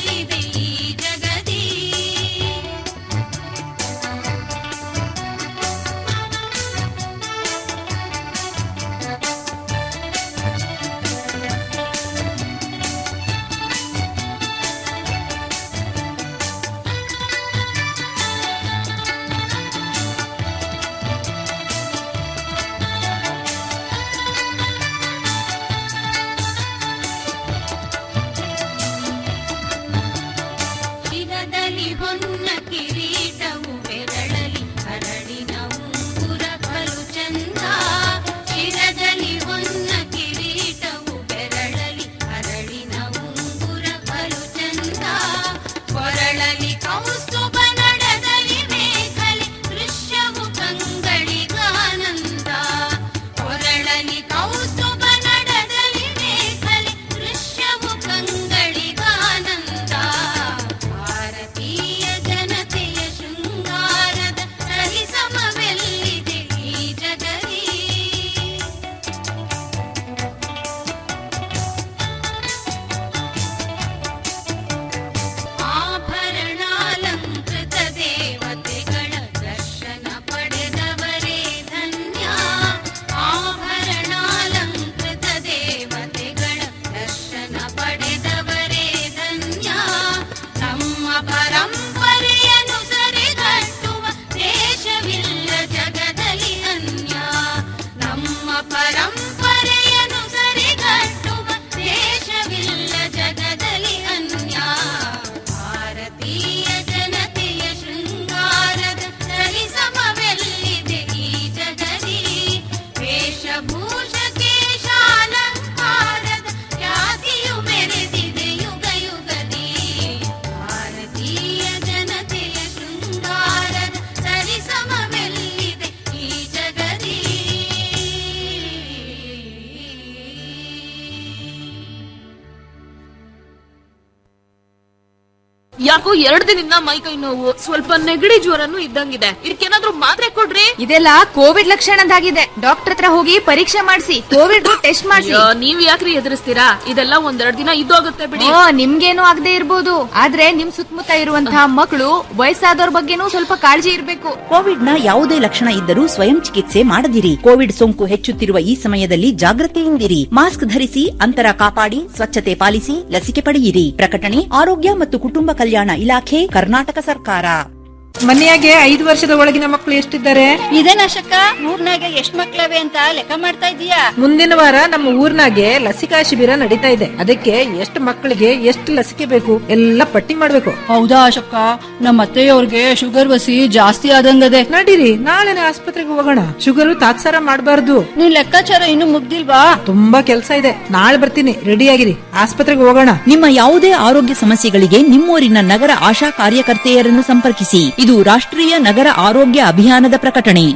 [SPEAKER 2] ಯಾಕೋ ಎರಡ್ ದಿನದಿಂದ ಮೈ ಕೈ ನೋವು ಸ್ವಲ್ಪ ನೆಗಡಿ ಜ್ವರನು ಇದ್ದಂಗಿದೆ ಇದಕ್ಕೇನಾದ್ರೂ ಮಾತ್ರೆ ಕೊಡ್ರಿ
[SPEAKER 3] ಇದೆಲ್ಲ ಕೋವಿಡ್ ಲಕ್ಷಣದಾಗಿದೆ ಡಾಕ್ಟರ್ ಹತ್ರ ಹೋಗಿ ಪರೀಕ್ಷೆ ಮಾಡಿಸಿ ಕೋವಿಡ್ ಟೆಸ್ಟ್ ಮಾಡಿಸಿ
[SPEAKER 2] ಅಯ್ಯೋ, ನೀವ್ ಯಾಕ್ರಿ ಎದುರಿಸ್ತೀರಾ ಇದೆಲ್ಲ ಒಂದೆರಡ್ ದಿನ ಇದ್ದೋಗುತ್ತೆ ಬಿಡಿ
[SPEAKER 3] ಓ ನಿಮ್ಗೇನು ಆಗದೆ ಇರ್ಬೋದು ಆದ್ರೆ ನಿಮ್ ಸುತ್ತಮುತ್ತ ಇರುವಂತಹ ಮಕ್ಕಳು ವಯಸ್ಸಾದವ್ರ ಬಗ್ಗೆನೂ ಸ್ವಲ್ಪ ಕಾಳಜಿ ಇರ್ಬೇಕು
[SPEAKER 4] ಕೋವಿಡ್ನ ಯಾವುದೇ ಲಕ್ಷಣ ಇದ್ದರೂ ಸ್ವಯಂ ಚಿಕಿತ್ಸೆ ಮಾಡದಿರಿ ಕೋವಿಡ್ ಸೋಂಕು ಹೆಚ್ಚುತ್ತಿರುವ ಈ ಸಮಯದಲ್ಲಿ ಜಾಗೃತೆಯಿಂದಿರಿ ಮಾಸ್ಕ್ ಧರಿಸಿ ಅಂತರ ಕಾಪಾಡಿ ಸ್ವಚ್ಛತೆ ಪಾಲಿಸಿ ಲಸಿಕೆ ಪಡೆಯಿರಿ ಪ್ರಕಟಣೆ ಆರೋಗ್ಯ ಮತ್ತು ಕುಟುಂಬ ಕಲ್ಯಾಣ ಇಲಾಖೆ ಕರ್ನಾಟಕ ಸರ್ಕಾರ
[SPEAKER 5] ಮನೆಯಾಗೆ ಐದು ವರ್ಷದ ಒಳಗಿನ ಮಕ್ಕಳು ಎಷ್ಟಿದ್ದಾರೆ
[SPEAKER 18] ಇದೇನಶಕ್ಕ ಊರ್ನಾಗ ಎಷ್ಟ್ ಮಕ್ಳವೆ ಅಂತ ಲೆಕ್ಕ ಮಾಡ್ತಾ ಇದೀಯಾ
[SPEAKER 5] ಮುಂದಿನ ವಾರ ನಮ್ಮ ಊರ್ನಾಗೆ ಲಸಿಕಾ ಶಿಬಿರ ನಡೀತಾ ಇದೆ ಅದಕ್ಕೆ ಎಷ್ಟು ಮಕ್ಕಳಿಗೆ ಎಷ್ಟು ಲಸಿಕೆ ಬೇಕು ಎಲ್ಲ ಪಟ್ಟಿ ಮಾಡ್ಬೇಕು
[SPEAKER 18] ಹೌದಾ ಅಶಕ್ಕ ನಮ್ಮ ಅತ್ತೆಯವ್ರಿಗೆ ಶುಗರ್ ವಸಿ ಜಾಸ್ತಿ ಆದಂಗದೆ
[SPEAKER 5] ನಡೀರಿ ನಾಳೆನೆ ಆಸ್ಪತ್ರೆಗೆ ಹೋಗೋಣ ಶುಗರ್ ತಾತ್ಸಾರ ಮಾಡಬಾರ್ದು
[SPEAKER 18] ನೀವ್ ಲೆಕ್ಕಾಚಾರ ಇನ್ನು ಮುಗ್ದಿಲ್ವಾ
[SPEAKER 5] ತುಂಬಾ ಕೆಲಸ ಇದೆ ನಾಳೆ ಬರ್ತೀನಿ ರೆಡಿ ಆಗಿರಿ ಆಸ್ಪತ್ರೆಗೆ ಹೋಗೋಣ
[SPEAKER 4] ನಿಮ್ಮ ಯಾವುದೇ ಆರೋಗ್ಯ ಸಮಸ್ಯೆಗಳಿಗೆ ನಿಮ್ಮೂರಿನ ನಗರ ಆಶಾ ಕಾರ್ಯಕರ್ತೆಯರನ್ನು ಸಂಪರ್ಕಿಸಿ ಇದು ರಾಷ್ಟ್ರೀಯ ನಗರ ಆರೋಗ್ಯ ಅಭಿಯಾನದ ಪ್ರಕಟಣೆ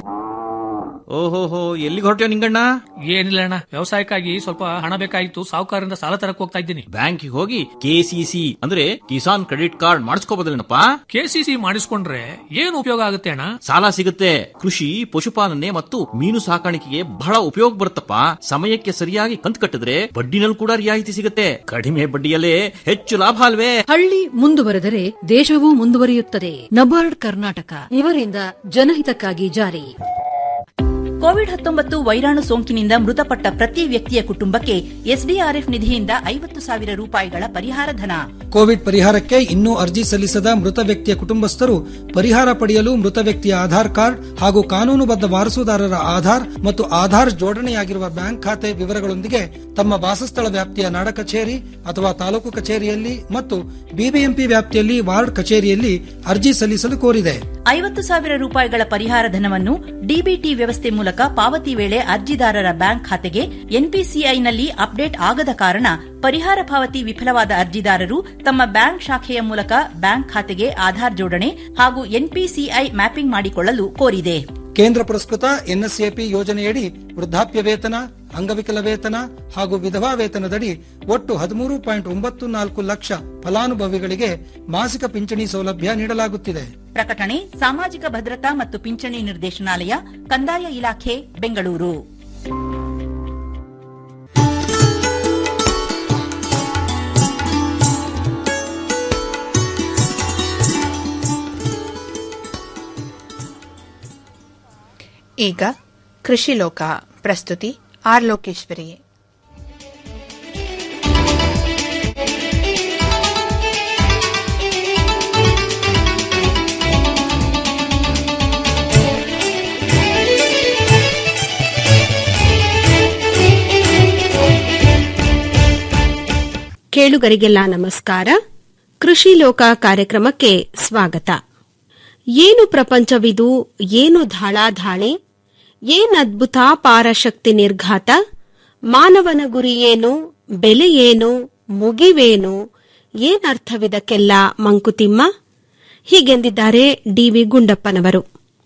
[SPEAKER 8] ಓಹೋಹೋ ಎಲ್ಲಿಗೆ ಹೊರಟ್ಯೋ ನಿಂಗಣ್ಣ
[SPEAKER 9] ಏನಿಲ್ಲ ಅಣ್ಣ ವ್ಯವಸಾಯಕ್ಕಾಗಿ ಸ್ವಲ್ಪ ಹಣ ಬೇಕಾಗಿತ್ತು ಸಾಹುಕಾರರಿಂದ ಸಾಲ ತರಕ್ ಹೋಗ್ತಾ ಇದ್ದೀನಿ
[SPEAKER 8] ಬ್ಯಾಂಕಿಗೆ ಹೋಗಿ ಕೆಸಿಸಿ ಅಂದ್ರೆ ಕಿಸಾನ್ ಕ್ರೆಡಿಟ್ ಕಾರ್ಡ್ ಮಾಡಿಸ್ಕೋಬೋದಲ್ಲೇನಪ್ಪ
[SPEAKER 9] ಕೆಸಿಸಿ ಮಾಡಿಸ್ಕೊಂಡ್ರೆ ಏನು ಉಪಯೋಗ ಆಗುತ್ತೆ ಅಣ್ಣ
[SPEAKER 8] ಸಾಲ ಸಿಗುತ್ತೆ ಕೃಷಿ ಪಶುಪಾಲನೆ ಮತ್ತು ಮೀನು ಸಾಕಾಣಿಕೆಗೆ ಬಹಳ ಉಪಯೋಗ ಬರುತ್ತಪ್ಪ ಸಮಯಕ್ಕೆ ಸರಿಯಾಗಿ ಕಂತು ಕಟ್ಟಿದ್ರೆ ಬಡ್ಡಿನಲ್ಲಿ ಕೂಡ ರಿಯಾಯಿತಿ ಸಿಗುತ್ತೆ ಕಡಿಮೆ ಬಡ್ಡಿಯಲ್ಲೇ ಹೆಚ್ಚು ಲಾಭ ಅಲ್ವೇ
[SPEAKER 10] ಹಳ್ಳಿ ಮುಂದುವರೆದರೆ ದೇಶವೂ ಮುಂದುವರಿಯುತ್ತದೆ ನಬಾರ್ಡ್ ಕರ್ನಾಟಕ ಇವರಿಂದ ಜನಹಿತಕ್ಕಾಗಿ ಜಾರಿ
[SPEAKER 4] ಕೋವಿಡ್ ಹತ್ತೊಂಬತ್ತು ವೈರಾಣು ಸೋಂಕಿನಿಂದ ಮೃತಪಟ್ಟ ಪ್ರತಿ ವ್ಯಕ್ತಿಯ ಕುಟುಂಬಕ್ಕೆ ಎಸ್ಡಿಆರ್ಎಫ್ ನಿಧಿಯಿಂದ ಐವತ್ತು ಸಾವಿರ ರೂಪಾಯಿಗಳ ಪರಿಹಾರ ಧನ
[SPEAKER 19] ಕೋವಿಡ್ ಪರಿಹಾರಕ್ಕೆ ಇನ್ನೂ ಅರ್ಜಿ ಸಲ್ಲಿಸದ ಮೃತ ವ್ಯಕ್ತಿಯ ಕುಟುಂಬಸ್ಥರು ಪರಿಹಾರ ಪಡೆಯಲು ಮೃತ ವ್ಯಕ್ತಿಯ ಆಧಾರ್ ಕಾರ್ಡ್ ಹಾಗೂ ಕಾನೂನುಬದ್ಧ ವಾರಸುದಾರರ ಆಧಾರ್ ಮತ್ತು ಆಧಾರ್ ಜೋಡಣೆಯಾಗಿರುವ ಬ್ಯಾಂಕ್ ಖಾತೆ ವಿವರಗಳೊಂದಿಗೆ ತಮ್ಮ ವಾಸಸ್ಥಳ ವ್ಯಾಪ್ತಿಯ ನಾಡ ಕಚೇರಿ ಅಥವಾ ತಾಲೂಕು ಕಚೇರಿಯಲ್ಲಿ ಮತ್ತು ಬಿಬಿಎಂಪಿ ವ್ಯಾಪ್ತಿಯಲ್ಲಿ ವಾರ್ಡ್ ಕಚೇರಿಯಲ್ಲಿ ಅರ್ಜಿ ಸಲ್ಲಿಸಲು ಕೋರಿದೆ
[SPEAKER 4] ಐವತ್ತು ಸಾವಿರ ರೂಪಾಯಿಗಳ ಪರಿಹಾರ ಧನವನ್ನು ಡಿಬಿಟಿ ವ್ಯವಸ್ಥೆ ಮೂಲಕ ಪಾವತಿ ವೇಳೆ ಅರ್ಜಿದಾರರ ಬ್ಯಾಂಕ್ ಖಾತೆಗೆ ಎನ್ಪಿಸಿಐನಲ್ಲಿ ಅಪ್ಡೇಟ್ ಆಗದ ಕಾರಣ ಪರಿಹಾರ ಪಾವತಿ ವಿಫಲವಾದ ಅರ್ಜಿದಾರರು ತಮ್ಮ ಬ್ಯಾಂಕ್ ಶಾಖೆಯ ಮೂಲಕ ಬ್ಯಾಂಕ್ ಖಾತೆಗೆ ಆಧಾರ್ ಜೋಡಣೆ ಹಾಗೂ ಎನ್ಪಿಸಿಐ ಮ್ಯಾಪಿಂಗ್ ಮಾಡಿಕೊಳ್ಳಲು ಕೋರಿದೆ
[SPEAKER 19] ಕೇಂದ್ರ ಪುರಸ್ಕೃತ ಎನ್ಎಸ್ಎಪಿ ಯೋಜನೆಯಡಿ ವೃದ್ಧಾಪ್ಯ ವೇತನ ಅಂಗವಿಕಲ ವೇತನ ಹಾಗೂ ವಿಧವಾ ವೇತನದಡಿ ಒಟ್ಟು ಹದಿಮೂರು ಪಾಯಿಂಟ್ ಒಂಬತ್ತು ನಾಲ್ಕು ಲಕ್ಷ ಫಲಾನುಭವಿಗಳಿಗೆ ಮಾಸಿಕ ಪಿಂಚಣಿ ಸೌಲಭ್ಯ ನೀಡಲಾಗುತ್ತಿದೆ
[SPEAKER 4] ಪ್ರಕಟಣೆ ಸಾಮಾಜಿಕ ಭದ್ರತಾ ಮತ್ತು ಪಿಂಚಣಿ ನಿರ್ದೇಶನಾಲಯ ಕಂದಾಯ ಇಲಾಖೆ ಬೆಂಗಳೂರು
[SPEAKER 1] ಈಗ ಕೃಷಿ ಲೋಕ ಪ್ರಸ್ತುತಿ ಆರ್ ಲೋಕೇಶ್ವರಿ
[SPEAKER 20] ಕೇಳುಗರಿಗೆಲ್ಲ ನಮಸ್ಕಾರ ಕೃಷಿ ಲೋಕ ಕಾರ್ಯಕ್ರಮಕ್ಕೆ ಸ್ವಾಗತ ಏನು ಪ್ರಪಂಚವಿದು ಏನು ಧಾಳಾಧಾಳೆ ಏನ್ ಅದ್ಭುತ ಪಾರಶಕ್ತಿ ನಿರ್ಘಾತ ಮಾನವನ ಗುರಿ ಏನು ಬೆಲೆ ಏನು ಮುಗಿವೇನು ಏನರ್ಥವಿದಕ್ಕೆಲ್ಲ ಮಂಕುತಿಮ್ಮ ಹೀಗೆಂದಿದ್ದಾರೆ ಡಿವಿ ಗುಂಡಪ್ಪನವರು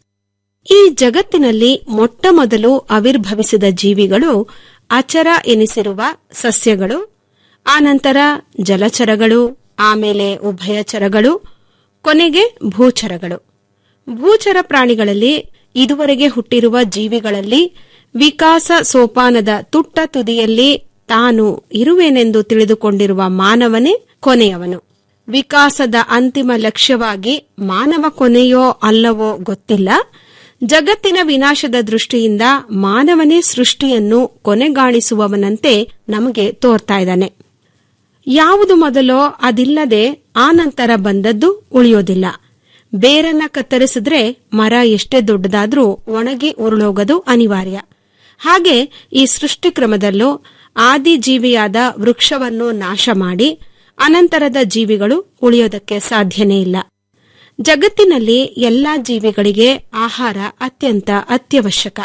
[SPEAKER 20] ಈ ಜಗತ್ತಿನಲ್ಲಿ ಮೊಟ್ಟ ಮೊದಲು ಆವಿರ್ಭವಿಸಿದ ಜೀವಿಗಳು ಅಚರ ಎನಿಸಿರುವ ಸಸ್ಯಗಳು ಆನಂತರ ಜಲಚರಗಳು ಆಮೇಲೆ ಉಭಯಚರಗಳು ಕೊನೆಗೆ ಭೂಚರಗಳು ಭೂಚರ ಪ್ರಾಣಿಗಳಲ್ಲಿ ಇದುವರೆಗೆ ಹುಟ್ಟಿರುವ ಜೀವಿಗಳಲ್ಲಿ ವಿಕಾಸ ಸೋಪಾನದ ತುಟ್ಟ ತುದಿಯಲ್ಲಿ ತಾನು ಇರುವೆನೆಂದು ತಿಳಿದುಕೊಂಡಿರುವ ಮಾನವನೇ ಕೊನೆಯವನು ವಿಕಾಸದ ಅಂತಿಮ ಲಕ್ಷ್ಯವಾಗಿ ಮಾನವ ಕೊನೆಯೋ ಅಲ್ಲವೋ ಗೊತ್ತಿಲ್ಲ ಜಗತ್ತಿನ ವಿನಾಶದ ದೃಷ್ಟಿಯಿಂದ ಮಾನವನೇ ಸೃಷ್ಟಿಯನ್ನು ಕೊನೆಗಾಣಿಸುವವನಂತೆ ನಮಗೆ ತೋರ್ತಾ ಇದ್ದಾನೆ ಯಾವುದು ಮೊದಲೋ ಅದಿಲ್ಲದೆ ಆನಂತರ ಬಂದದ್ದು ಉಳಿಯೋದಿಲ್ಲ ಬೇರನ್ನ ಕತ್ತರಿಸಿದ್ರೆ ಮರ ಎಷ್ಟೇ ದೊಡ್ಡದಾದ್ರೂ ಒಣಗಿ ಉರುಳೋಗದು ಅನಿವಾರ್ಯ ಹಾಗೆ ಈ ಸೃಷ್ಟಿ ಕ್ರಮದಲ್ಲೂ ಆದಿಜೀವಿಯಾದ ವೃಕ್ಷವನ್ನು ನಾಶ ಮಾಡಿ ಅನಂತರದ ಜೀವಿಗಳು ಉಳಿಯೋದಕ್ಕೆ ಸಾಧ್ಯನೇ ಇಲ್ಲ ಜಗತ್ತಿನಲ್ಲಿ ಎಲ್ಲಾ ಜೀವಿಗಳಿಗೆ ಆಹಾರ ಅತ್ಯಂತ ಅತ್ಯವಶ್ಯಕ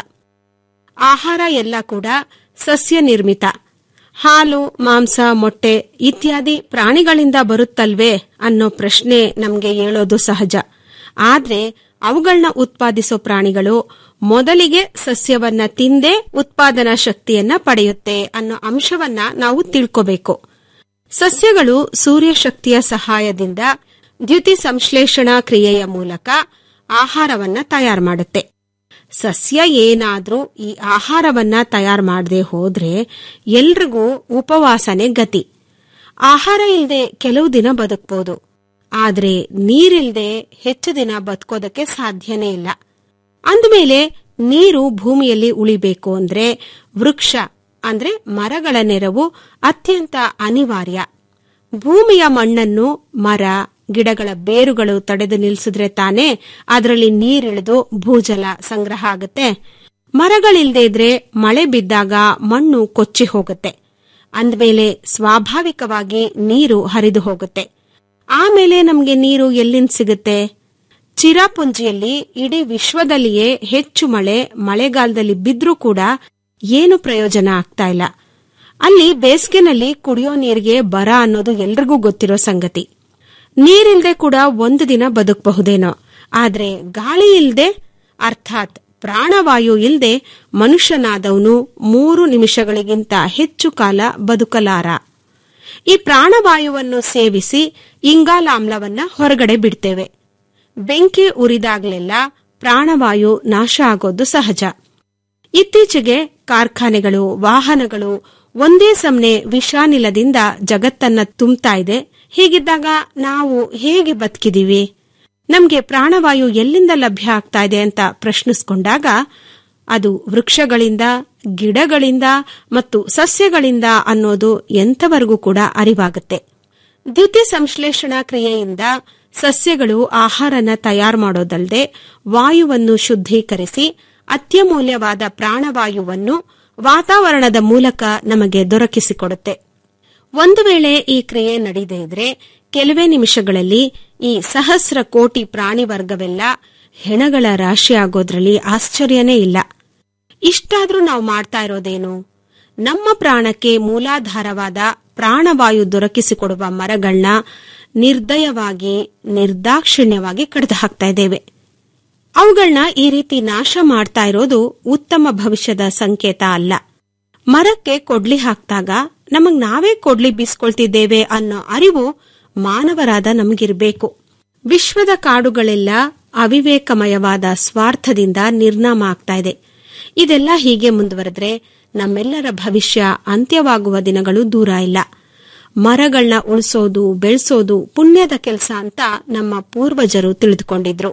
[SPEAKER 20] ಆಹಾರ ಎಲ್ಲ ಕೂಡ ಸಸ್ಯ ನಿರ್ಮಿತ ಹಾಲು ಮಾಂಸ ಮೊಟ್ಟೆ ಇತ್ಯಾದಿ ಪ್ರಾಣಿಗಳಿಂದ ಬರುತ್ತಲ್ವೇ ಅನ್ನೋ ಪ್ರಶ್ನೆ ನಮಗೆ ಹೇಳೋದು ಸಹಜ ಆದ್ರೆ ಅವುಗಳನ್ನ ಉತ್ಪಾದಿಸೋ ಪ್ರಾಣಿಗಳು ಮೊದಲಿಗೆ ಸಸ್ಯವನ್ನ ತಿಂದೇ ಉತ್ಪಾದನಾ ಶಕ್ತಿಯನ್ನ ಪಡೆಯುತ್ತೆ ಅನ್ನೋ ಅಂಶವನ್ನ ನಾವು ತಿಳ್ಕೋಬೇಕು ಸಸ್ಯಗಳು ಸೂರ್ಯಶಕ್ತಿಯ ಸಹಾಯದಿಂದ ದ್ಯುತಿ ಸಂಶ್ಲೇಷಣಾ ಕ್ರಿಯೆಯ ಮೂಲಕ ಆಹಾರವನ್ನ ತಯಾರು ಮಾಡುತ್ತೆ ಸಸ್ಯ ಏನಾದ್ರೂ ಈ ಆಹಾರವನ್ನ ತಯಾರು ಮಾಡದೆ ಹೋದ್ರೆ ಎಲ್ರಿಗೂ ಉಪವಾಸನೆ ಗತಿ ಆಹಾರ ಇಲ್ಲದೆ ಕೆಲವು ದಿನ ಬದುಕ್ಬೋದು ಆದ್ರೆ ನೀರಿಲ್ದೆ ಹೆಚ್ಚು ದಿನ ಬದುಕೋದಕ್ಕೆ ಸಾಧ್ಯನೇ ಇಲ್ಲ ಅಂದಮೇಲೆ ನೀರು ಭೂಮಿಯಲ್ಲಿ ಉಳಿಬೇಕು ಅಂದ್ರೆ ವೃಕ್ಷ ಅಂದ್ರೆ ಮರಗಳ ನೆರವು ಅತ್ಯಂತ ಅನಿವಾರ್ಯ ಭೂಮಿಯ ಮಣ್ಣನ್ನು ಮರ ಗಿಡಗಳ ಬೇರುಗಳು ತಡೆದು ನಿಲ್ಸಿದ್ರೆ ತಾನೇ ಅದರಲ್ಲಿ ನೀರಿಳಿದು ಭೂಜಲ ಸಂಗ್ರಹ ಆಗುತ್ತೆ ಮರಗಳಿಲ್ದೇ ಇದ್ರೆ ಮಳೆ ಬಿದ್ದಾಗ ಮಣ್ಣು ಕೊಚ್ಚಿ ಹೋಗುತ್ತೆ ಅಂದ್ಮೇಲೆ ಸ್ವಾಭಾವಿಕವಾಗಿ ನೀರು ಹರಿದು ಹೋಗುತ್ತೆ ಆಮೇಲೆ ನಮ್ಗೆ ನೀರು ಎಲ್ಲಿಂದ ಸಿಗುತ್ತೆ ಚಿರಾಪುಂಜಿಯಲ್ಲಿ ಇಡೀ ವಿಶ್ವದಲ್ಲಿಯೇ ಹೆಚ್ಚು ಮಳೆ ಮಳೆಗಾಲದಲ್ಲಿ ಬಿದ್ರೂ ಕೂಡ ಏನು ಪ್ರಯೋಜನ ಆಗ್ತಾ ಇಲ್ಲ ಅಲ್ಲಿ ಬೇಸಿಗೆನಲ್ಲಿ ಕುಡಿಯೋ ನೀರಿಗೆ ಬರ ಅನ್ನೋದು ಎಲ್ರಿಗೂ ಗೊತ್ತಿರೋ ಸಂಗತಿ ನೀರಿಲ್ದೆ ಕೂಡ ಒಂದು ದಿನ ಬದುಕಬಹುದೇನೋ ಆದ್ರೆ ಗಾಳಿ ಇಲ್ದೆ ಅರ್ಥಾತ್ ಪ್ರಾಣವಾಯು ಇಲ್ದೆ ಮನುಷ್ಯನಾದವನು ಮೂರು ನಿಮಿಷಗಳಿಗಿಂತ ಹೆಚ್ಚು ಕಾಲ ಬದುಕಲಾರ ಈ ಪ್ರಾಣವಾಯುವನ್ನು ಸೇವಿಸಿ ಇಂಗಾಲಾಮ್ಲವನ್ನ ಹೊರಗಡೆ ಬಿಡ್ತೇವೆ ಬೆಂಕಿ ಉರಿದಾಗ್ಲೆಲ್ಲ ಪ್ರಾಣವಾಯು ನಾಶ ಆಗೋದು ಸಹಜ ಇತ್ತೀಚೆಗೆ ಕಾರ್ಖಾನೆಗಳು ವಾಹನಗಳು ಒಂದೇ ಸಮನೆ ವಿಷಾನಿಲದಿಂದ ಜಗತ್ತನ್ನ ತುಂಬ್ತಾ ಇದೆ ಹೀಗಿದ್ದಾಗ ನಾವು ಹೇಗೆ ಬದುಕಿದೀವಿ ನಮ್ಗೆ ಪ್ರಾಣವಾಯು ಎಲ್ಲಿಂದ ಲಭ್ಯ ಆಗ್ತಾ ಇದೆ ಅಂತ ಪ್ರಶ್ನಿಸ್ಕೊಂಡಾಗ ಅದು ವೃಕ್ಷಗಳಿಂದ ಗಿಡಗಳಿಂದ ಮತ್ತು ಸಸ್ಯಗಳಿಂದ ಅನ್ನೋದು ಎಂಥವರೆಗೂ ಕೂಡ ಅರಿವಾಗುತ್ತೆ ದ್ಯುತಿ ಸಂಶ್ಲೇಷಣಾ ಕ್ರಿಯೆಯಿಂದ ಸಸ್ಯಗಳು ಆಹಾರನ ತಯಾರು ಮಾಡೋದಲ್ಲದೆ ವಾಯುವನ್ನು ಶುದ್ಧೀಕರಿಸಿ ಅತ್ಯಮೂಲ್ಯವಾದ ಪ್ರಾಣವಾಯುವನ್ನು ವಾತಾವರಣದ ಮೂಲಕ ನಮಗೆ ದೊರಕಿಸಿಕೊಡುತ್ತೆ ಒಂದು ವೇಳೆ ಈ ಕ್ರಿಯೆ ನಡೆಯದೇ ಇದ್ರೆ ಕೆಲವೇ ನಿಮಿಷಗಳಲ್ಲಿ ಈ ಸಹಸ್ರ ಕೋಟಿ ಪ್ರಾಣಿ ವರ್ಗವೆಲ್ಲ ಹೆಣಗಳ ರಾಶಿಯಾಗೋದ್ರಲ್ಲಿ ಆಶ್ಚರ್ಯನೇ ಇಲ್ಲ ಇಷ್ಟಾದ್ರೂ ನಾವು ಮಾಡ್ತಾ ಇರೋದೇನು ನಮ್ಮ ಪ್ರಾಣಕ್ಕೆ ಮೂಲಾಧಾರವಾದ ಪ್ರಾಣವಾಯು ದೊರಕಿಸಿಕೊಡುವ ಮರಗಳನ್ನ ನಿರ್ದಯವಾಗಿ ನಿರ್ದಾಕ್ಷಿಣ್ಯವಾಗಿ ಕಡಿದು ಹಾಕ್ತಾ ಇದ್ದೇವೆ ಅವುಗಳನ್ನ ಈ ರೀತಿ ನಾಶ ಮಾಡ್ತಾ ಇರೋದು ಉತ್ತಮ ಭವಿಷ್ಯದ ಸಂಕೇತ ಅಲ್ಲ ಮರಕ್ಕೆ ಕೊಡ್ಲಿ ಹಾಕ್ದಾಗ ನಮಗ್ ನಾವೇ ಕೊಡ್ಲಿ ಬೀಸ್ಕೊಳ್ತಿದ್ದೇವೆ ಅನ್ನೋ ಅರಿವು ಮಾನವರಾದ ನಮಗಿರ್ಬೇಕು ವಿಶ್ವದ ಕಾಡುಗಳೆಲ್ಲ ಅವಿವೇಕಮಯವಾದ ಸ್ವಾರ್ಥದಿಂದ ನಿರ್ನಾಮ ಆಗ್ತಾ ಇದೆ ಇದೆಲ್ಲ ಹೀಗೆ ಮುಂದುವರೆದ್ರೆ ನಮ್ಮೆಲ್ಲರ ಭವಿಷ್ಯ ಅಂತ್ಯವಾಗುವ ದಿನಗಳು ದೂರ ಇಲ್ಲ ಮರಗಳನ್ನ ಉಳಿಸೋದು ಬೆಳೆಸೋದು ಪುಣ್ಯದ ಕೆಲಸ ಅಂತ ನಮ್ಮ ಪೂರ್ವಜರು ತಿಳಿದುಕೊಂಡಿದ್ರು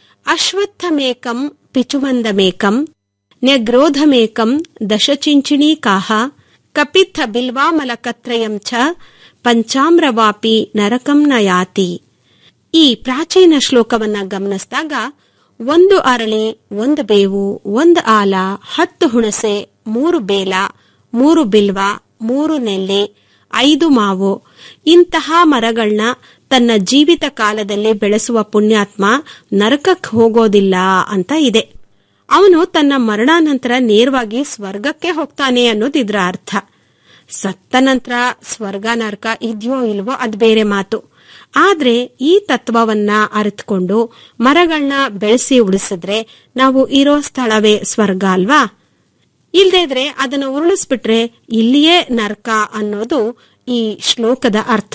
[SPEAKER 20] ಅಶ್ವತ್ಥಮೇಕಂ ಪಿಚುಮಂದಮೇಕಂ ನ್ಯಗ್ರೋಧಮೇಕಂ ದಶಚಿಂಚಿಣೀ ಕಾಹ ಕಪಿತ್ಥ ಬಿಲ್ವಾಮಲಕತ್ರಯಂ ಚ ಪಂಚಾಮ್ರವಾಪಿ ನರಕಂ ನ ಯಾತಿ ಈ ಪ್ರಾಚೀನ ಶ್ಲೋಕವನ್ನ ಗಮನಿಸಿದಾಗ ಒಂದು ಅರಳಿ ಒಂದು ಬೇವು ಒಂದು ಆಲ ಹತ್ತು ಹುಣಸೆ ಮೂರು ಬೇಲ ಮೂರು ಬಿಲ್ವ ಮೂರು ನೆಲ್ಲೆ ಐದು ಮಾವು ಇಂತಹ ಮರಗಳನ್ನ ತನ್ನ ಜೀವಿತ ಕಾಲದಲ್ಲಿ ಬೆಳೆಸುವ ಪುಣ್ಯಾತ್ಮ ನರಕಕ್ಕೆ ಹೋಗೋದಿಲ್ಲ ಅಂತ ಇದೆ ಅವನು ತನ್ನ ಮರಣಾನಂತರ ನೇರವಾಗಿ ಸ್ವರ್ಗಕ್ಕೆ ಹೋಗ್ತಾನೆ ಅನ್ನೋದು ಇದ್ರ ಅರ್ಥ ಸತ್ತ ನಂತರ ಸ್ವರ್ಗ ನರಕ ಇದೆಯೋ ಇಲ್ವೋ ಅದ್ ಬೇರೆ ಮಾತು ಆದ್ರೆ ಈ ತತ್ವವನ್ನ ಅರಿತುಕೊಂಡು ಮರಗಳನ್ನ ಬೆಳೆಸಿ ಉಳಿಸಿದ್ರೆ ನಾವು ಇರೋ ಸ್ಥಳವೇ ಸ್ವರ್ಗ ಅಲ್ವಾ ಇಲ್ದೇ ಇದ್ರೆ ಅದನ್ನ ಉರುಳಿಸ್ಬಿಟ್ರೆ ಇಲ್ಲಿಯೇ ನರಕ ಅನ್ನೋದು ಈ ಶ್ಲೋಕದ ಅರ್ಥ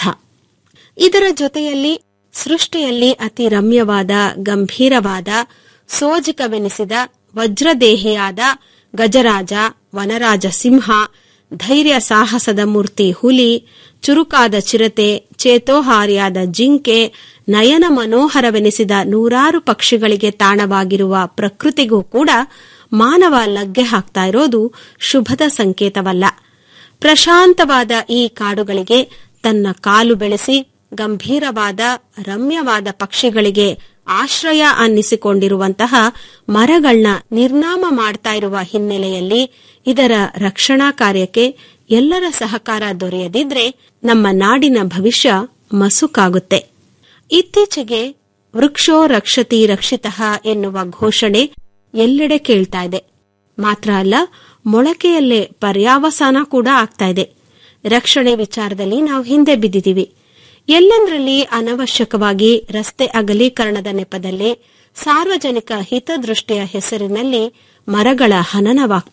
[SPEAKER 20] ಇದರ ಜೊತೆಯಲ್ಲಿ ಸೃಷ್ಟಿಯಲ್ಲಿ ಅತಿ ರಮ್ಯವಾದ ಗಂಭೀರವಾದ ಸೋಜಿಕವೆನಿಸಿದ ವಜ್ರದೇಹಿಯಾದ ಗಜರಾಜ ವನರಾಜ ಸಿಂಹ ಧೈರ್ಯ ಸಾಹಸದ ಮೂರ್ತಿ ಹುಲಿ ಚುರುಕಾದ ಚಿರತೆ ಚೇತೋಹಾರಿಯಾದ ಜಿಂಕೆ ನಯನ ಮನೋಹರವೆನಿಸಿದ ನೂರಾರು ಪಕ್ಷಿಗಳಿಗೆ ತಾಣವಾಗಿರುವ ಪ್ರಕೃತಿಗೂ ಕೂಡ ಮಾನವ ಲಗ್ಗೆ ಹಾಕ್ತಾ ಇರೋದು ಶುಭದ ಸಂಕೇತವಲ್ಲ ಪ್ರಶಾಂತವಾದ ಈ ಕಾಡುಗಳಿಗೆ ತನ್ನ ಕಾಲು ಬೆಳೆಸಿ ಗಂಭೀರವಾದ ರಮ್ಯವಾದ ಪಕ್ಷಿಗಳಿಗೆ ಆಶ್ರಯ ಅನ್ನಿಸಿಕೊಂಡಿರುವಂತಹ ಮರಗಳನ್ನ ನಿರ್ನಾಮ ಮಾಡ್ತಾ ಇರುವ ಹಿನ್ನೆಲೆಯಲ್ಲಿ ಇದರ ರಕ್ಷಣಾ ಕಾರ್ಯಕ್ಕೆ ಎಲ್ಲರ ಸಹಕಾರ ದೊರೆಯದಿದ್ರೆ ನಮ್ಮ ನಾಡಿನ ಭವಿಷ್ಯ ಮಸುಕಾಗುತ್ತೆ ಇತ್ತೀಚೆಗೆ ವೃಕ್ಷೋ ರಕ್ಷತಿ ರಕ್ಷಿತಃ ಎನ್ನುವ ಘೋಷಣೆ ಎಲ್ಲೆಡೆ ಕೇಳ್ತಾ ಇದೆ ಮಾತ್ರ ಅಲ್ಲ ಮೊಳಕೆಯಲ್ಲೇ ಪರ್ಯಾವಸಾನ ಕೂಡ ಆಗ್ತಾ ಇದೆ ರಕ್ಷಣೆ ವಿಚಾರದಲ್ಲಿ ನಾವು ಹಿಂದೆ ಬಿದ್ದಿದ್ದೀವಿ ಎಲ್ಲೆಂದರಲ್ಲಿ ಅನವಶ್ಯಕವಾಗಿ ರಸ್ತೆ ಅಗಲೀಕರಣದ ನೆಪದಲ್ಲಿ ಸಾರ್ವಜನಿಕ ಹಿತದೃಷ್ಟಿಯ ಹೆಸರಿನಲ್ಲಿ ಮರಗಳ ಹನನವಾಗ್ತಾ